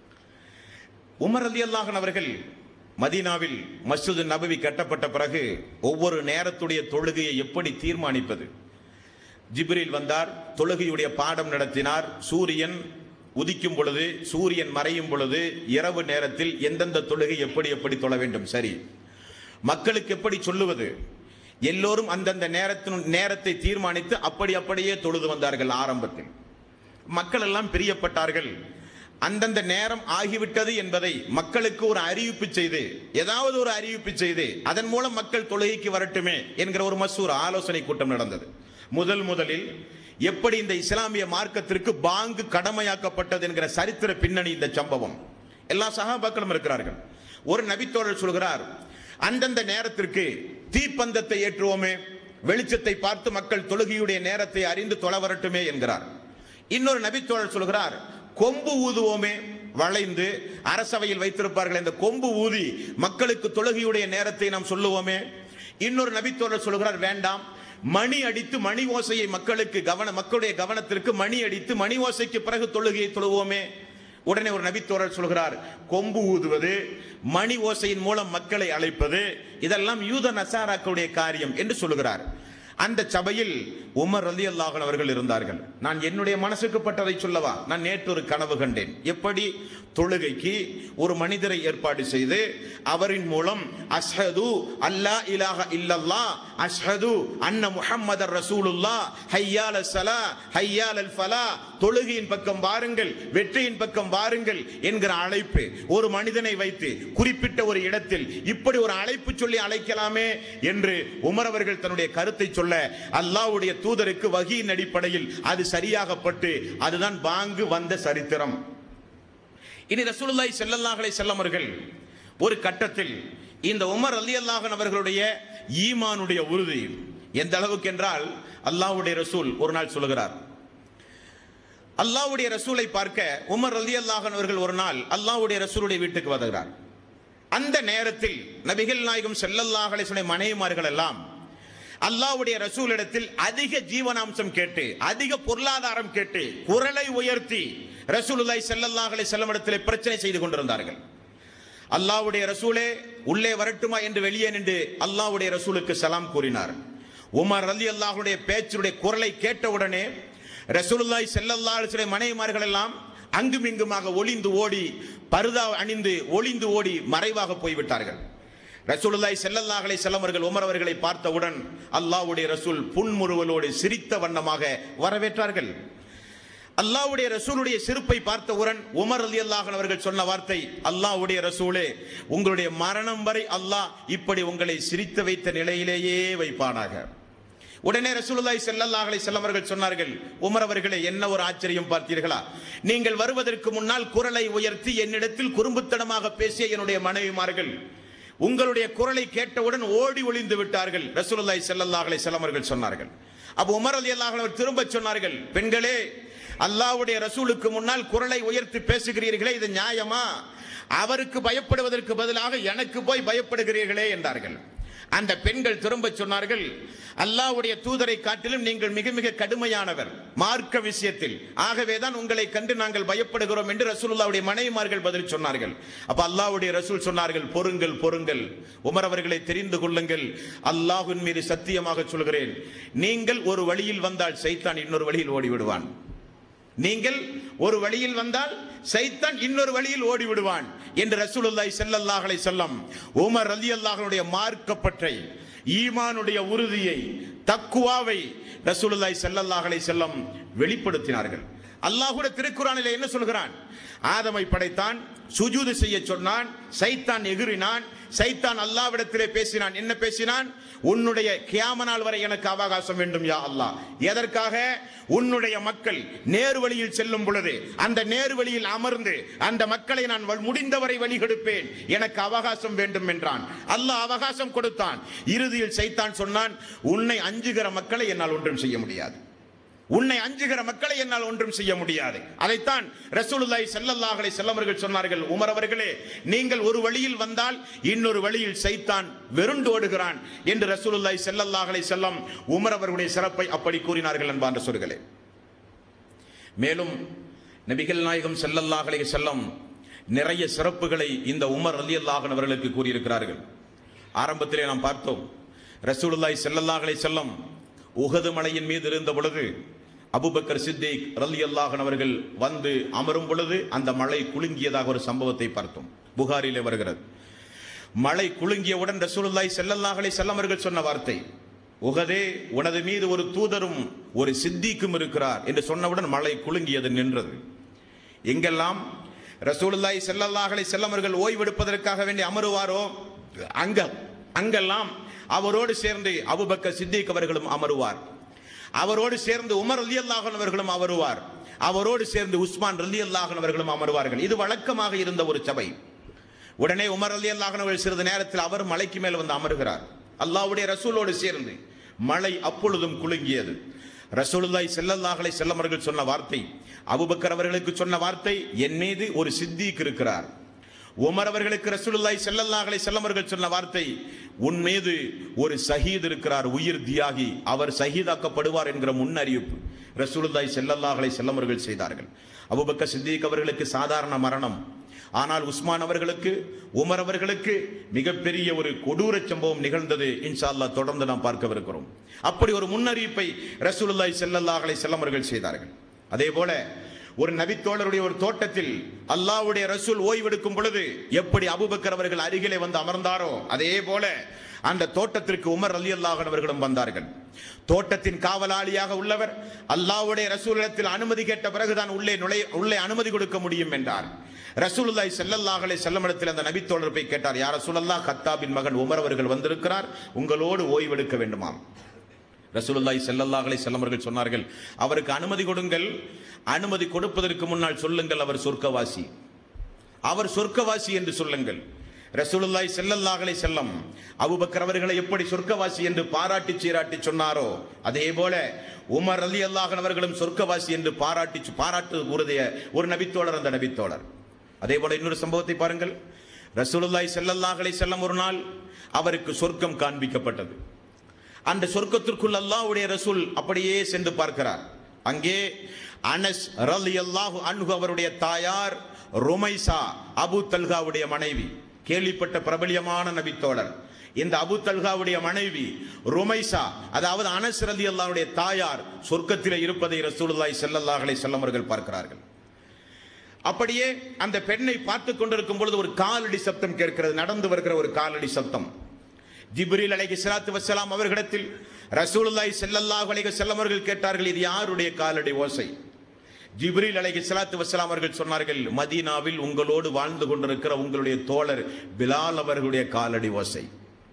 உமர் அலி அல்லாஹன் அவர்கள் மதீனாவில் மஸ்ஜிது நபவி கட்டப்பட்ட பிறகு ஒவ்வொரு நேரத்துடைய தொழுகையை எப்படி தீர்மானிப்பது ஜிப்ரீல் வந்தார் தொழுகையுடைய பாடம் நடத்தினார் சூரியன் உதிக்கும் பொழுது சூரியன் மறையும் பொழுது இரவு நேரத்தில் எந்தெந்த தொழுகை எப்படி எப்படி தொழ வேண்டும் சரி மக்களுக்கு எப்படி சொல்லுவது எல்லோரும் அந்தந்த நேரத்தின் நேரத்தை தீர்மானித்து அப்படி அப்படியே தொழுது வந்தார்கள் ஆரம்பத்தில் மக்கள் எல்லாம் பிரியப்பட்டார்கள் அந்தந்த நேரம் ஆகிவிட்டது என்பதை மக்களுக்கு ஒரு அறிவிப்பு செய்து ஏதாவது ஒரு அறிவிப்பு செய்து அதன் மூலம் மக்கள் தொழுகைக்கு வரட்டுமே என்கிற ஒரு மசூர் ஆலோசனை கூட்டம் நடந்தது முதல் முதலில் எப்படி இந்த இஸ்லாமிய மார்க்கத்திற்கு பாங்கு கடமையாக்கப்பட்டது என்கிற சரித்திர பின்னணி இந்த சம்பவம் எல்லா சகாபாக்களும் இருக்கிறார்கள் ஒரு நபித்தோழர் சொல்கிறார் அந்தந்த நேரத்திற்கு தீப்பந்தத்தை ஏற்றுவோமே வெளிச்சத்தை பார்த்து மக்கள் தொழுகையுடைய நேரத்தை அறிந்து தொலை வரட்டுமே என்கிறார் இன்னொரு நபித்தோழர் சொல்கிறார் கொம்பு ஊதுவோமே வளைந்து அரசவையில் வைத்திருப்பார்கள் இந்த கொம்பு ஊதி மக்களுக்கு தொழுகையுடைய நேரத்தை நாம் சொல்லுவோமே இன்னொரு நபித்தோழர் சொல்கிறார் வேண்டாம் மணி அடித்து மணி ஓசையை மக்களுக்கு கவன மக்களுடைய கவனத்திற்கு மணி அடித்து மணி ஓசைக்கு பிறகு தொழுகையை தொழுவோமே உடனே ஒரு நபித்தோழர் சொல்கிறார் கொம்பு ஊதுவது மணி ஓசையின் மூலம் மக்களை அழைப்பது இதெல்லாம் யூத நசாராக்களுடைய காரியம் என்று சொல்லுகிறார் அந்த சபையில் உமர் ரலி அல்லாஹன் அவர்கள் இருந்தார்கள் நான் என்னுடைய மனசுக்கு பட்டதை சொல்லவா நான் நேற்று ஒரு கனவு கண்டேன் எப்படி தொழுகைக்கு ஒரு மனிதரை ஏற்பாடு செய்து அவரின் மூலம் அஷ்ஹது அல்லா இலாஹ இல்லல்லா அஷ்ஹது அன்ன முஹம்மதர் ரசூலுல்லா ஹையால் சலா ஹையால் அல் ஃபலா தொழுகையின் பக்கம் வாருங்கள் வெற்றியின் பக்கம் வாருங்கள் என்கிற அழைப்பு ஒரு மனிதனை வைத்து குறிப்பிட்ட ஒரு இடத்தில் இப்படி ஒரு அழைப்பு சொல்லி அழைக்கலாமே என்று உமர் அவர்கள் தன்னுடைய கருத்தை சொல்ல அல்லாஹ்வுடைய தூதருக்கு வகியின் அடிப்படையில் அது சரியாகப்பட்டு அதுதான் பாங்கு வந்த சரித்திரம் இனி ரசூலுல்லாஹி ஸல்லல்லாஹு அலைஹி வஸல்லம் அவர்கள் ஒரு கட்டத்தில் இந்த உமர் ரலியல்லாஹு அவர்களுடைய ஈமானுடைய உறுதி எந்த அளவுக்கு என்றால் அல்லாஹ்வுடைய ரசூல் ஒரு நாள் சொல்லுகிறார் அல்லாஹ்வுடைய ரசூலை பார்க்க உமர் ரலியல்லாஹு அவர்கள் ஒரு நாள் அல்லாஹ்வுடைய ரசூலுடைய வீட்டுக்கு வருகிறார் அந்த நேரத்தில் நபிகள் நாயகம் ஸல்லல்லாஹு அலைஹி வஸல்லம் மனைவிமார்கள் எல்லாம் அல்லாஹ்வுடைய ரசூலிடத்தில் அதிக ஜீவனாம்சம் கேட்டு அதிக பொருளாதாரம் கேட்டு குரலை உயர்த்தி ரசூலுல்லாஹி ஸல்லல்லாஹு அலைஹி வஸல்லம் இடத்திலே பிரச்சனை செய்து கொண்டிருந்தார்கள் அல்லாஹ்வுடைய ரசூலே உள்ளே வரட்டுமா என்று வெளியே நின்று அல்லாஹ்வுடைய ரசூலுக்கு சலாம் கூறினார் உமர் ரலி அல்லாஹ்வுடைய பேச்சுடைய குரலை கேட்டவுடனே ரசூலுல்லாஹி ஸல்லல்லாஹு அலைஹி வஸல்லம் மனைவிமார்கள் எல்லாம் அங்கும் இங்குமாக ஒளிந்து ஓடி பருதா அணிந்து ஒளிந்து ஓடி மறைவாக போய்விட்டார்கள் ரசூலுல்லாஹி ஸல்லல்லாஹு அலைஹி வஸல்லம் அவர்கள் உமர் அவர்களை பார்த்தவுடன் அல்லாஹ்வுடைய ரசூல் புன்முறுவலோடு சிரித்த வண்ணமாக வரவேற்றார்கள் அல்லாஹ்வுடைய ரசூலுடைய சிரிப்பை பார்த்தவுடன் உமர் ரலியல்லாஹு அன்ஹு அவர்கள் சொன்ன வார்த்தை அல்லாஹ்வுடைய ரசூலே உங்களுடைய மரணம் வரை அல்லாஹ் இப்படி உங்களை சிரித்து வைத்த நிலையிலேயே வைப்பானாக உடனே ரசூலுல்லாஹி ஸல்லல்லாஹு அலைஹி வஸல்லம் அவர்கள் சொன்னார்கள் உமர் அவர்களே என்ன ஒரு ஆச்சரியம் பார்த்தீர்களா நீங்கள் வருவதற்கு முன்னால் குரலை உயர்த்தி என்னிடத்தில் குறும்புத்தனமாக பேசிய என்னுடைய மனைவிமார்கள் உங்களுடைய குரலை கேட்டவுடன் ஓடி ஒளிந்து விட்டார்கள் ரசூலுல்லாஹி ஸல்லல்லாஹு அலைஹி வஸல்லம் அவர்கள் சொன்னார்கள் அப்ப உமர் ரலியல்லாஹு அன்ஹு திரும்ப சொன்னார்கள் பெண்களே அல்லாஹ்வுடைய ரசூலுக்கு முன்னால் குரலை உயர்த்தி பேசுகிறீர்களே இது நியாயமா அவருக்கு பயப்படுவதற்கு பதிலாக எனக்கு போய் பயப்படுகிறீர்களே என்றார்கள் அந்த பெண்கள் திரும்ப சொன்னார்கள் அல்லாஹ்வுடைய தூதரை காட்டிலும் நீங்கள் மிக மிக கடுமையானவர் மார்க்க விஷயத்தில் ஆகவேதான் உங்களை கண்டு நாங்கள் பயப்படுகிறோம் என்று ரசூலுல்லாவுடைய மனைவிமார்கள் பதில் சொன்னார்கள் அப்ப அல்லாஹ்வுடைய ரசூல் சொன்னார்கள் பொறுங்கள் பொறுங்கள் உமர் அவர்களை தெரிந்து கொள்ளுங்கள் அல்லாஹ்வின் மீது சத்தியமாக சொல்கிறேன் நீங்கள் ஒரு வழியில் வந்தால் சைத்தான் இன்னொரு வழியில் ஓடி விடுவான் நீங்கள் ஒரு வழியில் வந்தால் சைத்தான் இன்னொரு வழியில் ஓடி விடுவான் என்று ரசூலுல்லாஹி ஸல்லல்லாஹு அலைஹி வஸல்லம் உமர் ரலியல்லாஹுடைய மார்க்கப்பற்றை ஈமானுடைய உறுதியை தக்குவாவை ரசூலுல்லாஹி ஸல்லல்லாஹு அலைஹி வஸல்லம் வெளிப்படுத்தினார்கள் அல்லாஹ்வுடைய திருக்குறானிலே என்ன சொல்கிறான் ஆதமை படைத்தான் சுஜூது செய்ய சொன்னான் சைத்தான் எகிறினான் சைத்தான் அல்லாவிடத்திலே பேசினான் என்ன பேசினான் உன்னுடைய கியாம நாள் வரை எனக்கு அவகாசம் வேண்டும் யா அல்லாஹ் எதற்காக உன்னுடைய மக்கள் நேரு வழியில் செல்லும் பொழுது அந்த நேரு வழியில் அமர்ந்து அந்த மக்களை நான் வ- முடிந்தவரை வழிகெடுப்பேன் எனக்கு அவகாசம் வேண்டும் என்றான் அல்லாஹ் அவகாசம் கொடுத்தான் இறுதியில் சைத்தான் சொன்னான் உன்னை அஞ்சுகிற மக்களை என்னால் ஒன்றும் செய்ய முடியாது உன்னை அஞ்சுகிற மக்களை என்னால் ஒன்றும் செய்ய முடியாது அதைத்தான் ரசூலுல்லாஹி ஸல்லல்லாஹு அலைஹி வஸல்லம் அவர்கள் சொன்னார்கள் உமர் அவர்களே நீங்கள் ஒரு வழியில் வந்தால் இன்னொரு வழியில் சைத்தான் வெருண்டோடுகிறான் என்று ரசூலுல்லாஹி ஸல்லல்லாஹு அலைஹி வஸல்லம் உமர் அவர்களுடைய சிறப்பை அப்படி கூறினார்கள் அன்பார்ந்த சொல்களே மேலும் நபிகள் நாயகம் ஸல்லல்லாஹு அலைஹி வஸல்லம் நிறைய சிறப்புகளை இந்த உமர் ரலியல்லாஹு அன்ஹு அவர்களுக்கு கூறியிருக்கிறார்கள் ஆரம்பத்திலே நாம் பார்த்தோம் ரசூலுல்லாஹி ஸல்லல்லாஹு அலைஹி வஸல்லம் உஹது மலையின் மீது இருந்த பொழுது அபூபக்கர் சித்திக் ரலியல்லாஹு அன்ஹு அவர்கள் வந்து அமரும் பொழுது அந்த மலை குலுங்கியதாக ஒரு சம்பவத்தை பார்த்தோம் புகாரிலே வருகிறது மழை குலுங்கியவுடன் ரசூலுல்லாஹி ஸல்லல்லாஹு அலைஹி வஸல்லம் அவர்கள் சொன்ன வார்த்தை உகதே உனது மீது ஒரு தூதரும் ஒரு சித்திக்கும் இருக்கிறார் என்று சொன்னவுடன் மழை குலுங்கியது நின்றது எங்கெல்லாம் ரசூலுல்லாஹி ஸல்லல்லாஹு அலைஹி வஸல்லம் அவர்கள் ஓய்வெடுப்பதற்காக வேண்டி அமருவாரோ அங்க அங்கெல்லாம் அவரோடு சேர்ந்து அபூபக்கர் சித்திக் அவர்களும் அமருவார் அவரோடு சேர்ந்து உமர் ரலியல்லாஹு அன்ஹு அவர்களும் அமருவார் அவரோடு சேர்ந்து உஸ்மான் ரலியல்லாஹு அன்ஹு அவர்களும் அமருவார்கள் இது வழக்கமாக இருந்த ஒரு சபை உடனே உமர் அலி அல்லாஹ் சிறிது நேரத்தில் அவர் மலைக்கு மேல் வந்து அமர்கிறார் அல்லாஹ்வுடைய ரசூலோடு சேர்ந்து மலை அப்பொழுதும் குலுங்கியது ரசூலுல்லாஹி ஸல்லல்லாஹு அலைஹி வஸல்லம் அவர்கள் சொன்ன வார்த்தை அபூபக்கர் அவர்களுக்கு சொன்ன வார்த்தை என் மீது ஒரு சித்திக் இருக்கிறார் உமர் அவர்களுக்கு ரசூலுல்லாஹி ஸல்லல்லாஹு அலைஹி வஸல்லம் அவர்கள் சொன்ன வார்த்தை உன் மீது ஒரு ஷஹீத் இருக்கிறார் உயிர் தியாகி அவர் ஷஹீதாக்கப்படுவார் என்கிற முன்னறிவிப்பு ரசூலுல்லாஹி ஸல்லல்லாஹு அலைஹி வஸல்லம் அவர்கள் செய்தார்கள் அபூபக்கர் சித்திக் அவர்களுக்கு சாதாரண மரணம் ஆனால் உஸ்மான் அவர்களுக்கு உமர் அவர்களுக்கு மிகப்பெரிய ஒரு கொடூர சம்பவம் நிகழ்ந்தது இன்ஷா அல்லாஹ் தொடர்ந்து நாம் பார்க்கவிருக்கிறோம் அப்படி ஒரு முன்னறிவிப்பை ரசூலுல்லாஹி ஸல்லல்லாஹு அலைஹி வஸல்லம் அவர்கள் செய்தார்கள் அதே போல ஒரு நபித்தோழருடைய ஒரு தோட்டத்தில் அல்லாஹ்வுடைய ரசூல் ஓய்வெடுக்கும் பொழுது எப்படி அபூபக்கர் அவர்கள் அருகிலே வந்து அமர்ந்தாரோ அதே போல அந்த தோட்டத்திற்கு உமர் அலி அவர்களும் வந்தார்கள் தோட்டத்தின் காவலாளியாக உள்ளவர் அல்லாஹ்வுடைய ரசூலிடத்தில் அனுமதி கேட்ட பிறகுதான் உள்ளே நுழைய உள்ளே அனுமதி கொடுக்க முடியும் என்றார் ரசூலுல்லாஹி ஸல்லல்லாஹு அலைஹி வஸல்லம் இடத்தில் அந்த நபித்தோழர் போய் கேட்டார் யார் ரசூலல்லாஹ் கத்தாபின் மகன் உமர் அவர்கள் வந்திருக்கிறார் உங்களோடு ஓய்வெடுக்க வேண்டுமாம் ரசூலுல்லாஹி ஸல்லல்லாஹு அலைஹி வஸல்லம் அவர்கள் சொன்னார்கள் அவருக்கு அனுமதி கொடுங்கள் அனுமதி கொடுப்பதற்கு முன்னால் சொல்லுங்கள் அவர் சொர்க்கவாசி அவர் சொர்க்கவாசி என்று சொல்லுங்கள் ரசூலுல்லாஹி ஸல்லல்லாஹு அலைஹி வஸல்லம் அபூபக்கர் அவர்களை எப்படி சொர்க்கவாசி என்று பாராட்டி சீராட்டி சொன்னாரோ அதே போல உமர் ரலியல்லாஹு அன்ஹு அவர்களும் சொர்க்கவாசி என்று பாராட்டி பாராட்டு கூறுதைய ஒரு நபித்தோழர் அந்த நபித்தோழர் அதே போல இன்னொரு சம்பவத்தை பாருங்கள் ரசூலுல்லாஹி ஸல்லல்லாஹு அலைஹி வஸல்லம் ஒரு நாள் அவருக்கு சொர்க்கம் காண்பிக்கப்பட்டது அந்த சொர்க்கத்திற்குள் அல்லாஹ்வுடைய ரசூல் அப்படியே சென்று பார்க்கிறார் அங்கே அனஸ் ரலியல்லாஹு அன்ஹு அவருடைய தாயார் ருமைசா அபு தல்காவுடைய மனைவி கேள்விப்பட்ட பிரபலியமான நபித்தோழர் இந்த அபு தல்காவுடைய மனைவி ருமைசா அதாவது அனஸ் ரலியல்லாஹுடைய தாயார் சொர்க்கத்திலே இருப்பதை ரசூலுல்லாஹி ஸல்லல்லாஹு அலைஹி வஸல்லம் அவர்கள் பார்க்கிறார்கள் அப்படியே அந்த பெண்ணை பார்த்து கொண்டிருக்கும் பொழுது ஒரு காலடி சப்தம் கேட்கிறது நடந்து வருகிற ஒரு காலடி சப்தம் ஜிப்ரீல் அலைஹி ஸலாத்து வஸ்ஸலாம் அவர்களிடத்தில் ரசூலுல்லாஹி ஸல்லல்லாஹு அலைஹி வஸல்லம் அவர்கள் கேட்டார்கள் இது யாருடைய காலடி ஓசை ஜிப்ரீல் அலைஹி ஸலாத்து வஸ்ஸலாம் அவர்கள் சொன்னார்கள் மதீனாவில் உங்களோடு வாழ்ந்து கொண்டிருக்கிற உங்களுடைய தோழர் பிலால் அவர்களுடைய காலடி ஓசை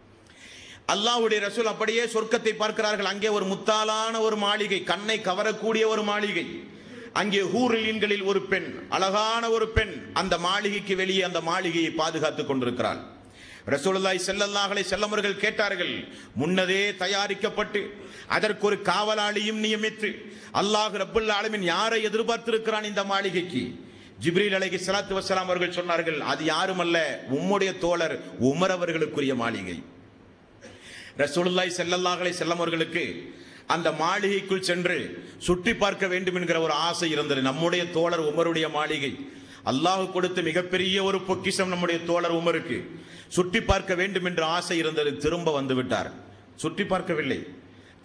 அல்லாஹ்வுடைய ரசூல் அப்படியே சொர்க்கத்தை பார்க்கிறார்கள் அங்கே ஒரு முத்தாலான ஒரு மாளிகை கண்ணை கவரக்கூடிய ஒரு மாளிகை அங்கே ஹூரிலின்களில் ஒரு பெண் அழகான ஒரு பெண் அந்த மாளிகைக்கு வெளியே அந்த மாளிகையை பாதுகாத்துக் கொண்டிருக்கிறாள் ரசூலுல்லாஹி ஸல்லல்லாஹு அலைஹி வஸல்லம் அவர்கள் கேட்டார்கள் முன்னதே தயாரிக்கப்பட்டு அதற்கு ஒரு காவலாளியும் நியமித்து அல்லாஹ் ரப்பல் ஆலமீன் யாரை எதிர்பார்த்திருக்கிறான் இந்த மாளிகைக்கு ஜிப்ரீல் அலைஹி ஸலாத்து வஸலாம் அவர்கள் சொன்னார்கள் அது யாருமல்ல உம்முடைய தோழர் உமர் அவர்களுக்குரிய மாளிகை ரசூலுல்லாஹி ஸல்லல்லாஹு அலைஹி வஸல்லம் அவர்களுக்கு அந்த மாளிகைக்குள் சென்று சுற்றி பார்க்க வேண்டும் என்கிற ஒரு ஆசை இருந்தது நம்முடைய தோழர் உமருடைய மாளிகை அல்லாஹ் கொடுத்த மிகப்பெரிய ஒரு பொக்கிஷம் நம்முடைய தோழர் உமருக்கு சுற்றி பார்க்க வேண்டும் என்ற ஆசை இருந்தது திரும்ப வந்து விட்டார் சுற்றி பார்க்கவில்லை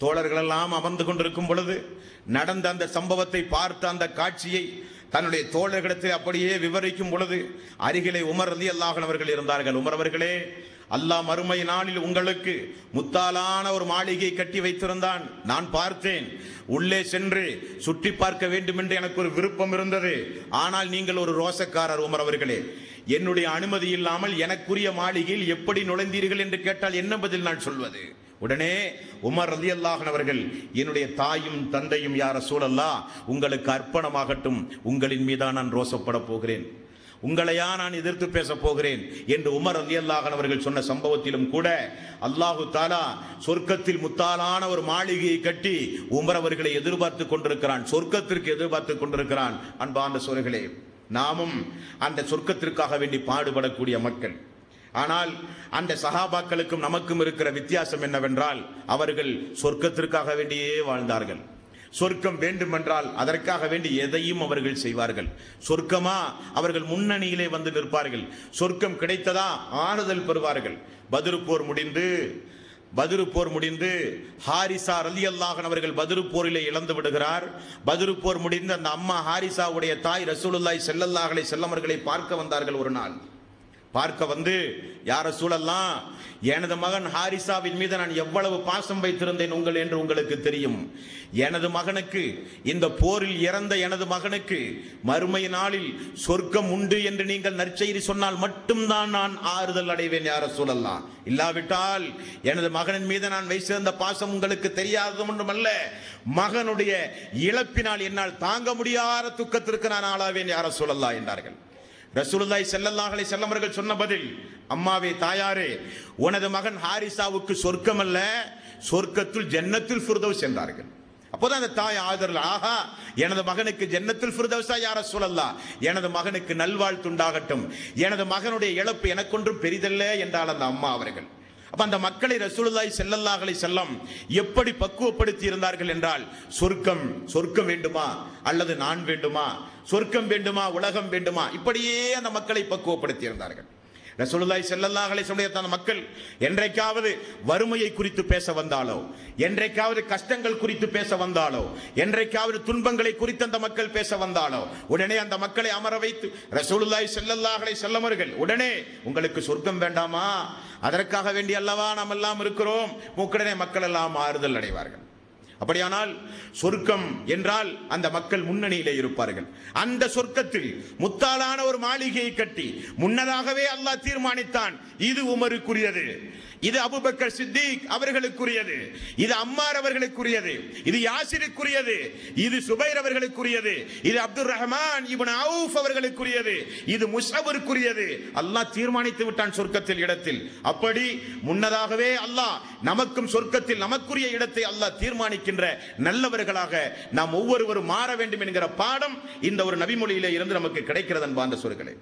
தோழர்களெல்லாம் அமர்ந்து கொண்டிருக்கும் பொழுது நடந்த அந்த சம்பவத்தை பார்த்த அந்த காட்சியை தன்னுடைய தோழர்களிடத்தில் அப்படியே விவரிக்கும் பொழுது அருகிலே உமர் ரதி அல்லாஹன் அவர்கள் இருந்தார்கள் உமர் அவர்களே அல்லாஹ் மறுமை நாளில் உங்களுக்கு முத்தாலான ஒரு மாளிகை கட்டி வைத்திருந்தான் நான் பார்த்தேன் உள்ளே சென்று சுற்றி பார்க்க வேண்டும் என்று எனக்கு ஒரு விருப்பம் இருந்தது ஆனால் நீங்கள் ஒரு ரோசக்காரர் உமர் அவர்களே என்னுடைய அனுமதி இல்லாமல் எனக்குரிய மாளிகையில் எப்படி நுழைந்தீர்கள் என்று கேட்டால் என்ன பதில் நான் சொல்வது உடனே உமர் ரதி அவர்கள் என்னுடைய தாயும் தந்தையும் யார சூழல்லா உங்களுக்கு அர்ப்பணமாகட்டும் உங்களின் மீதா நான் ரோசப்பட போகிறேன் உங்களையா நான் எதிர்த்து பேச போகிறேன் என்று உமர் ரதி அவர்கள் சொன்ன சம்பவத்திலும் கூட அல்லாஹு தாலா சொர்க்கத்தில் முத்தாலான ஒரு மாளிகையை கட்டி உமர் அவர்களை எதிர்பார்த்து கொண்டிருக்கிறான் சொர்க்கத்திற்கு எதிர்பார்த்து கொண்டிருக்கிறான் அன்பார்ந்த சோர்களே நாமும் அந்த சொர்க்கத்திற்காக வேண்டி பாடுபடக்கூடிய மக்கள் ஆனால் அந்த சகாபாக்களுக்கும் நமக்கும் இருக்கிற வித்தியாசம் என்னவென்றால் அவர்கள் சொர்க்கத்திற்காக வேண்டியே வாழ்ந்தார்கள் சொர்க்கம் வேண்டுமென்றால் அதற்காக வேண்டி எதையும் அவர்கள் செய்வார்கள் சொர்க்கமா அவர்கள் முன்னணியிலே வந்து நிற்பார்கள் சொர்க்கம் கிடைத்ததா ஆறுதல் பெறுவார்கள் பதிரு போர் முடிந்து பதிரு போர் முடிந்து ஹாரிசா ரலி அல்லாஹன் அவர்கள் பதிரு போரிலே இழந்து விடுகிறார் பதிரு போர் முடிந்து அந்த அம்மா ஹாரிசாவுடைய தாய் ரசூலுல்லாய் செல்லல்லாஹலை செல்லமர்களை பார்க்க வந்தார்கள் ஒரு நாள் பார்க்க வந்து யார சூழல்லாம் எனது மகன் ஹாரிசாவின் மீது நான் எவ்வளவு பாசம் வைத்திருந்தேன் உங்கள் என்று உங்களுக்கு தெரியும் எனது மகனுக்கு இந்த போரில் இறந்த எனது மகனுக்கு மறுமை நாளில் சொர்க்கம் உண்டு என்று நீங்கள் நற்செய்தி சொன்னால் மட்டும்தான் நான் ஆறுதல் அடைவேன் யார சூழல்லாம் இல்லாவிட்டால் எனது மகனின் மீது நான் வைத்திருந்த பாசம் உங்களுக்கு தெரியாதது ஒன்றுமல்ல மகனுடைய இழப்பினால் என்னால் தாங்க முடியாத துக்கத்திற்கு நான் ஆளாவேன் யார சூழல்லா என்றார்கள் ரசூலுல்லாய் செல்லல்லாஹலை செல்லமர்கள் சொன்ன பதில் அம்மாவே தாயாரே உனது மகன் ஹாரிசாவுக்கு சொர்க்கம் அல்ல சொர்க்கத்தில் ஜன்னத்தில் ஃபிர்தௌஸ் என்றார்கள் அப்போதான் அந்த தாய் ஆதரல் ஆஹா எனது மகனுக்கு ஜன்னத்தில் ஃபிர்தௌஸா யார சொல்லல்லா எனது மகனுக்கு நல்வாழ்த்துண்டாகட்டும் எனது மகனுடைய இழப்பு எனக்கொன்றும் பெரிதல்ல என்றால் அந்த அம்மா அவர்கள் அப்ப அந்த மக்களை ரசூலுல்லாய் செல்லல்லாஹலை செல்லம் எப்படி பக்குவப்படுத்தி இருந்தார்கள் என்றால் சொர்க்கம் சொர்க்கம் வேண்டுமா அல்லது நான் வேண்டுமா சொர்க்கம் வேண்டுமா உலகம் வேண்டுமா இப்படியே அந்த மக்களை பக்குவப்படுத்தி இருந்தார்கள் ரசூலுல்லாய் செல்லல்லாஹலை சொல்லிய அந்த மக்கள் என்றைக்காவது வறுமையை குறித்து பேச வந்தாலோ என்றைக்காவது கஷ்டங்கள் குறித்து பேச வந்தாலோ என்றைக்காவது துன்பங்களை குறித்து அந்த மக்கள் பேச வந்தாலோ உடனே அந்த மக்களை அமர வைத்து ரசூலுல்லாய் செல்லல்லாஹலை செல்லமர்கள் உடனே உங்களுக்கு சொர்க்கம் வேண்டாமா அதற்காக வேண்டி அல்லவா நாம் எல்லாம் இருக்கிறோம் மூக்கடனே மக்கள் எல்லாம் ஆறுதல் அடைவார்கள் அப்படியானால் சொர்க்கம் என்றால் அந்த மக்கள் முன்னணியிலே இருப்பார்கள் அந்த சொர்க்கத்தில் முத்தாலான ஒரு மாளிகையை கட்டி முன்னதாகவே அல்லாஹ் தீர்மானித்தான் இது உமருக்குரியது இது அபுபக்கர் சித்திக் அவர்களுக்குரியது இது அம்மார் அவர்களுக்குரியது இது யாசிருக்குரியது இது சுபைர் அவர்களுக்குரியது இது அப்துல் ரஹ்மான் இப்னு அவுஃப் அவர்களுக்குரியது இது முஸ்அபருக்குரியது அல்லாஹ் தீர்மானித்து விட்டான் சொர்க்கத்தில் இடத்தில் அப்படி முன்னதாகவே அல்லாஹ் நமக்கும் சொர்க்கத்தில் நமக்குரிய இடத்தை அல்லாஹ் தீர்மானிக்கின்ற நல்லவர்களாக நாம் ஒவ்வொருவரும் மாற வேண்டும் என்கிற பாடம் இந்த ஒரு நபிமொழியிலே இருந்து நமக்கு கிடைக்கிறது அன்பார்ந்த சொற்களே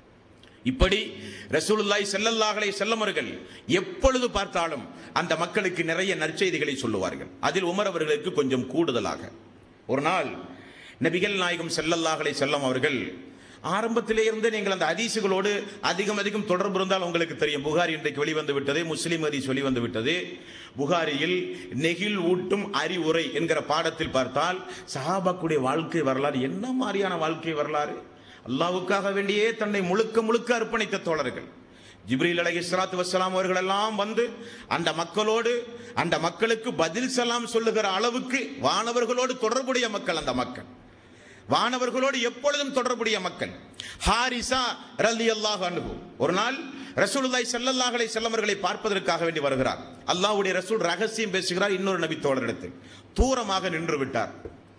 இப்படி ரசூலுல்லாய் செல்லல்லாஹலை செல்லமர்கள் எப்பொழுது பார்த்தாலும் அந்த மக்களுக்கு நிறைய நற்செய்திகளை சொல்லுவார்கள் அதில் உமர் அவர்களுக்கு கொஞ்சம் கூடுதலாக ஒரு நாள் நபிகள் நாயகம் செல்லல்லாஹலை செல்லம் அவர்கள் ஆரம்பத்திலே இருந்து நீங்கள் அந்த அதிசுகளோடு அதிகம் அதிகம் தொடர்பு இருந்தால் உங்களுக்கு தெரியும் புகாரி இன்றைக்கு வெளிவந்து விட்டது முஸ்லிம் ஹதீஸ் வெளிவந்து விட்டது புகாரியில் நெகிழ் ஊட்டும் அறிவுரை என்கிற பாடத்தில் பார்த்தால் சஹாபாக்குடைய வாழ்க்கை வரலாறு என்ன மாதிரியான வாழ்க்கை வரலாறு அல்லாவுக்காக வேண்டியே தன்னை முழுக்க முழுக்க அர்ப்பணித்த தோழர்கள் ஜிப்ரீல் அலஹி சலாத்து வசலாம் அவர்கள் எல்லாம் வந்து அந்த மக்களோடு அந்த மக்களுக்கு பதில் சலாம் சொல்லுகிற அளவுக்கு வானவர்களோடு தொடர்புடைய மக்கள் அந்த மக்கள் வானவர்களோடு எப்பொழுதும் தொடர்புடைய மக்கள் ஹாரிசா ரலி அல்லாஹ் அனுபவ ஒரு நாள் ரசூலுல்லாய் செல்லல்லாஹலை செல்லவர்களை பார்ப்பதற்காக வேண்டி வருகிறார் அல்லாஹ்வுடைய ரசூல் ரகசியம் பேசுகிறார் இன்னொரு நபி தோழரிடத்தில் தூரமாக நின்று விட்டார்